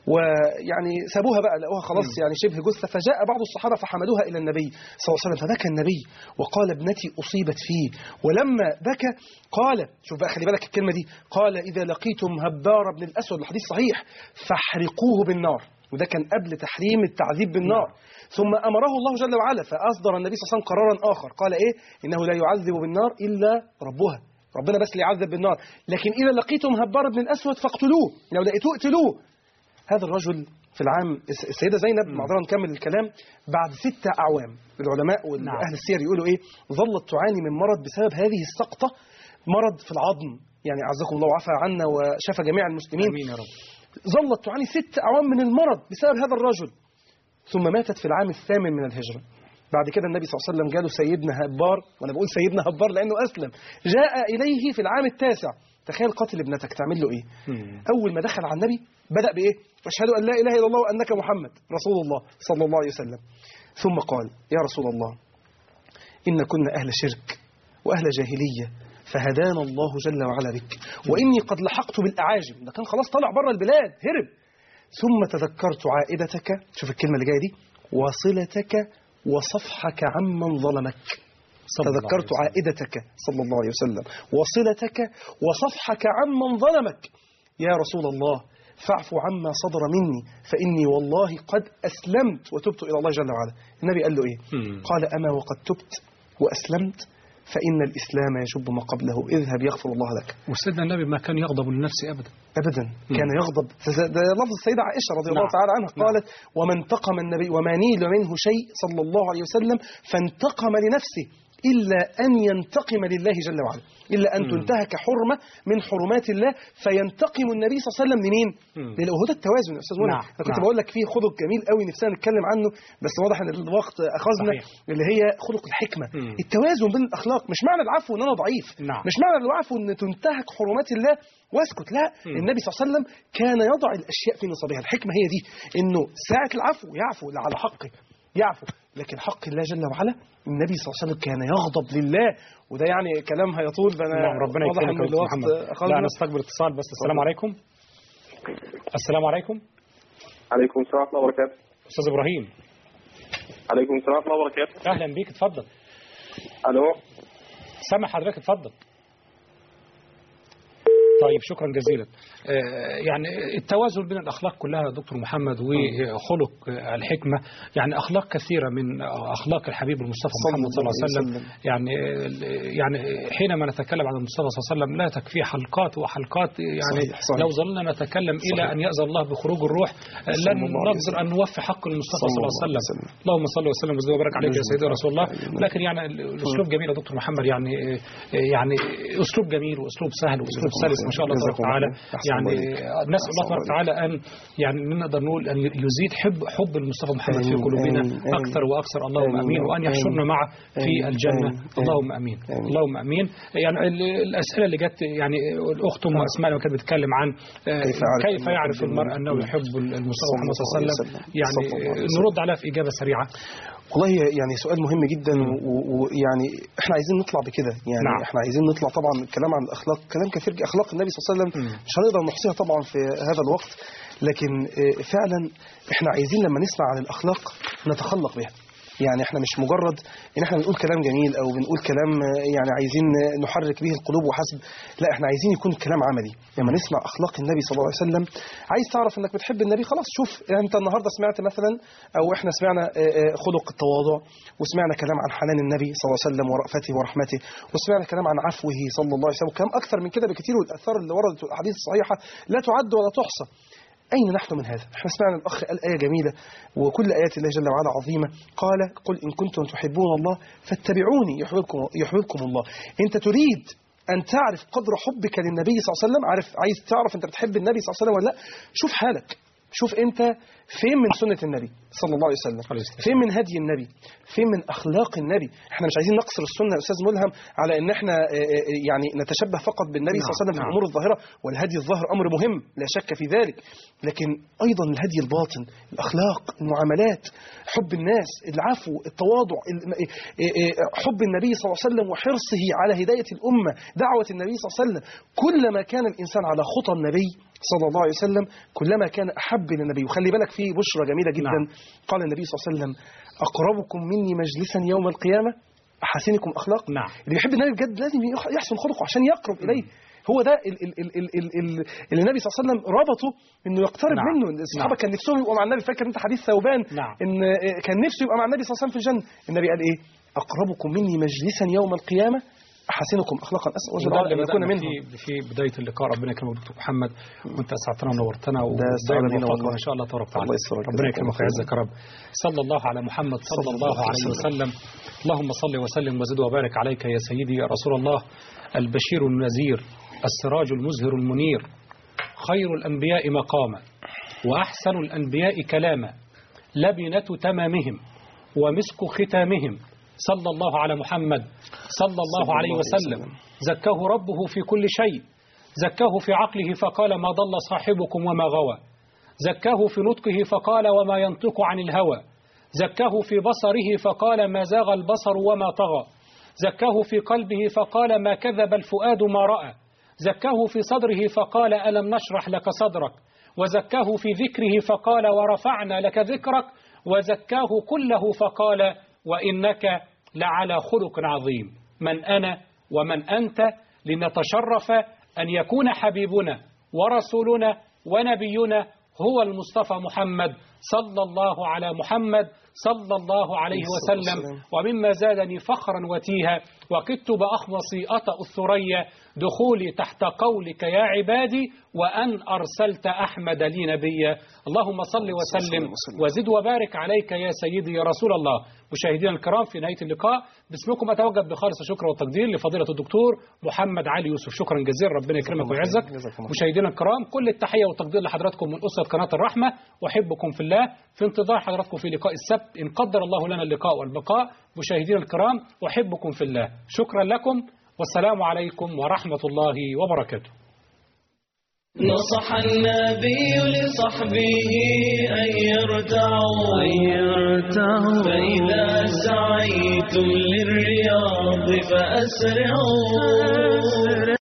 ويعني سابوها بقى لقوها خلاص يعني شبه جثة فجاء بعض الصحابة فحملوها إلى النبي صلى الله عليه وسلم فبكى النبي وقال ابنتي أصيبت فيه ولما بكى قال شوف بقى خلي بالك الكلمة دي قال إذا لقيتم هبار بن الأسود الحديث صحيح فاحرقوه بالنار وده كان قبل تحريم التعذيب بالنار ثم أمره الله جل وعلا فأصدر النبي صلى الله عليه وسلم قرارا آخر قال إيه إنه لا يعذب بالنار إلا ربها ربنا بس اللي يعذب بالنار لكن إذا لقيتم هبار بن الأسود فاقتلوه لو لقيتوه اقتلوه هذا الرجل في العام السيدة زينب معذرة نكمل الكلام بعد ستة أعوام العلماء والأهل السير يقولوا إيه ظلت تعاني من مرض بسبب هذه السقطة مرض في العظم يعني عزكم الله وعفى عنا وشفى جميع المسلمين آمين يا رب ظلت تعاني ست أعوام من المرض بسبب هذا الرجل ثم ماتت في العام الثامن من الهجرة بعد كده النبي صلى الله عليه وسلم جاله سيدنا هبار وأنا بقول سيدنا هبار لأنه أسلم جاء إليه في العام التاسع تخيل قاتل ابنتك تعمل له إيه أول ما دخل على النبي بدأ بإيه أشهد أن لا إله إلا الله وأنك محمد رسول الله صلى الله عليه وسلم ثم قال يا رسول الله إن كنا أهل شرك وأهل جاهلية فهدانا الله جل وعلا بك وإني قد لحقت بالأعاجم ده كان خلاص طلع بره البلاد هرب ثم تذكرت عائدتك شوف الكلمة اللي جاية دي وصلتك وصفحك عمن ظلمك صلى الله تذكرت عليه عائدتك صلى الله عليه وسلم وصلتك وصفحك عمن ظلمك يا رسول الله فاعف عما صدر مني فإني والله قد أسلمت وتبت إلى الله جل وعلا النبي قال له إيه قال أما وقد تبت وأسلمت فإن الإسلام يجب ما قبله اذهب يغفر الله لك وسيدنا النبي ما كان يغضب للنفس أبدا أبدا كان يغضب ده لفظ السيدة عائشة رضي الله نعم. تعالى عنها قالت وما انتقم النبي وما نيل منه شيء صلى الله عليه وسلم فانتقم لنفسه إلا أن ينتقم لله جل وعلا إلا أن مم. تنتهك حرمة من حرمات الله فينتقم النبي صلى الله عليه وسلم منين؟ مم. لأن هو ده التوازن يا أستاذ منى نعم، أنا كنت نعم. بقول لك فيه خلق جميل قوي نفسنا نتكلم عنه بس واضح أن الوقت أخذنا صحيح. اللي هي خلق الحكمة مم. التوازن بين الأخلاق مش معنى العفو أن أنا ضعيف نعم. مش معنى العفو أن تنتهك حرمات الله واسكت لا مم. النبي صلى الله عليه وسلم كان يضع الأشياء في نصابها الحكمة هي دي إنه ساعة العفو يعفو على حقه يعفو لكن حق الله جل وعلا النبي صلى الله عليه وسلم كان يغضب لله وده يعني كلام هيطول فانا نعم ربنا واضح يكرمك ان يا أستاذ الوقت محمد لا اخذنا نستقبل اتصال بس السلام عليكم السلام عليكم عليكم السلام ورحمة الله وبركاته أستاذ إبراهيم عليكم السلام ورحمة الله وبركاته أهلا بيك اتفضل ألو سامع حضرتك اتفضل طيب شكرا جزيلا آه، يعني التوازن بين الأخلاق كلها يا دكتور محمد وخلق الحكمة يعني أخلاق كثيرة من أخلاق الحبيب المصطفى صلى محمد صلى الله عليه الله وسلم عليه يعني يعني حينما نتكلم عن المصطفى صلى الله عليه وسلم لا تكفي حلقات وحلقات يعني صحيح، صحيح. لو ظلنا نتكلم إلى صحيح. أن يأذن الله بخروج الروح صلى لن الله عليه نقدر أن نوفي حق المصطفى صلى صلى الله عليه وسلم اللهم صل وسلم وزد وبارك عليك يا سيدي رسول الله لكن يعني الأسلوب جميل يا دكتور محمد يعني يعني أسلوب جميل وأسلوب سهل وأسلوب سلس ما شاء الله تبارك جزاكم وتعالى الله. أحسن يعني الله إليك. نسال الله تبارك وتعالى ان يعني نقدر نقول ان يزيد حب حب المصطفى محمد في آمين، قلوبنا آمين، آمين. اكثر واكثر اللهم آمين، امين وان يحشرنا آمين. معه في آمين، الجنه آمين، اللهم امين اللهم امين يعني ال- الاسئله اللي جت يعني الاخت ام اسماء لما كانت بتتكلم عن آه، كيف يعرف كيف المرء يعرف بالله؟ المرء انه يحب المصطفى صلى محمد صلى الله عليه وسلم صلى يعني الله عليه وسلم. نرد عليها في اجابه سريعه والله يعني سؤال مهم جدا و- ويعني احنا عايزين نطلع بكده يعني نعم. احنا عايزين نطلع طبعا الكلام عن الاخلاق كلام كثير اخلاق النبي صلى الله عليه وسلم مش هنقدر نحصيها طبعا في هذا الوقت لكن اه، فعلا احنا عايزين لما نسمع عن الاخلاق نتخلق بها يعني احنا مش مجرد ان احنا بنقول كلام جميل او بنقول كلام اه، يعني عايزين اه، نحرك به القلوب وحسب لا احنا عايزين يكون كلام عملي لما نسمع اخلاق النبي صلى الله عليه وسلم عايز تعرف انك بتحب النبي خلاص شوف انت النهارده سمعت مثلا او احنا سمعنا اه، اه، خلق التواضع وسمعنا كلام عن حنان النبي صلى الله عليه وسلم ورأفته ورحمته وسمعنا كلام عن عفوه صلى الله عليه وسلم وكلام اكثر من كده بكثير والاثار اللي وردت في الاحاديث الصحيحه لا تعد ولا تحصى أين نحن من هذا؟ احنا سمعنا الأخ قال آية جميلة وكل آيات الله جل وعلا عظيمة قال قل إن كنتم تحبون الله فاتبعوني يحببكم, يحببكم الله أنت تريد أن تعرف قدر حبك للنبي صلى الله عليه وسلم عارف عايز تعرف أنت بتحب النبي صلى الله عليه وسلم ولا لا شوف حالك شوف أنت فين من سنة النبي صلى الله عليه وسلم فين من هدي النبي فين من أخلاق النبي احنا مش عايزين نقصر السنة يا أستاذ ملهم على أن احنا آه، آه، يعني نتشبه فقط بالنبي صلى الله عليه وسلم في نعم. الأمور الظاهرة والهدي الظاهر أمر مهم لا شك في ذلك لكن أيضا الهدي الباطن الأخلاق المعاملات حب الناس العفو التواضع ال- آه، آه، حب النبي صلى الله عليه وسلم وحرصه على هداية الأمة دعوة النبي صلى الله عليه وسلم كلما كان الإنسان على خطى النبي صلى الله عليه وسلم كلما كان أحب للنبي وخلي بالك في بشرى جميلة جدا قال النبي صلى الله عليه وسلم أقربكم مني مجلسا يوم القيامة أحسنكم أخلاق نعم اللي بيحب النبي بجد لازم يخ- يحسن خلقه عشان يقرب إليه هو ده ال ال ال ال ال ال اللي النبي صلى الله عليه وسلم ربطه انه يقترب نعم. منه الصحابه نعم. كان نفسهم يبقوا مع النبي فاكر انت حديث ثوبان نعم. ان آه، كان نفسه يبقى مع النبي صلى الله عليه وسلم في الجنه النبي قال ايه اقربكم مني مجلسا يوم القيامه احسنكم اخلاقا اسال الله جل وده وعلا اللي ان يكون بدأنا منهم في في بدايه اللقاء ربنا يكرمك دكتور محمد وانت اسعدتنا ونورتنا ده سعادة ودايما لينا وفقنا والله. ان شاء الله تبارك وتعالى الله يسترك. ربنا جزاك يكرمك الله ويعزك يا رب صلى الله على محمد صلى الله عليه وسلم اللهم صل وسلم وزد وبارك عليك يا سيدي يا رسول الله البشير النذير السراج المزهر المنير خير الانبياء مقاما واحسن الانبياء كلاما لبنه تمامهم ومسك ختامهم صلى الله على محمد صلى الله صلى عليه الله عليه وسلم زكاه ربه في كل شيء زكاه في عقله فقال ما ضل صاحبكم وما غوى زكاه في نطقه فقال وما ينطق عن الهوى زكاه في بصره فقال ما زاغ البصر وما طغى زكاه في قلبه فقال ما كذب الفؤاد ما رأى زكاه في صدره فقال ألم نشرح لك صدرك وزكاه في ذكره فقال ورفعنا لك ذكرك وزكاه كله فقال وإنك لعلى خلق عظيم من أنا ومن أنت لنتشرف أن يكون حبيبنا ورسولنا ونبينا هو المصطفى محمد صلى الله على محمد صلى الله عليه وسلم ومما زادني فخرا وتيها وكدت بأخمصي أطأ الثريا دخولي تحت قولك يا عبادي وأن أرسلت أحمد لي نبيا اللهم صل وسلم وزد وبارك عليك يا سيدي يا رسول الله مشاهدينا الكرام في نهاية اللقاء باسمكم أتوجه بخالص الشكر والتقدير لفضيلة الدكتور محمد علي يوسف شكرا جزيلا ربنا يكرمك ويعزك مشاهدينا الكرام كل التحية والتقدير لحضراتكم من أسرة قناة الرحمة وأحبكم في الله في انتظار حضراتكم في لقاء السبت إن قدر الله لنا اللقاء والبقاء مشاهدينا الكرام أحبكم في الله شكرا لكم والسلام عليكم ورحمة الله وبركاته نصح النبي لصحبه أن يرتعوا أن يرتعوا فإذا سعيتم للرياض فأسرعوا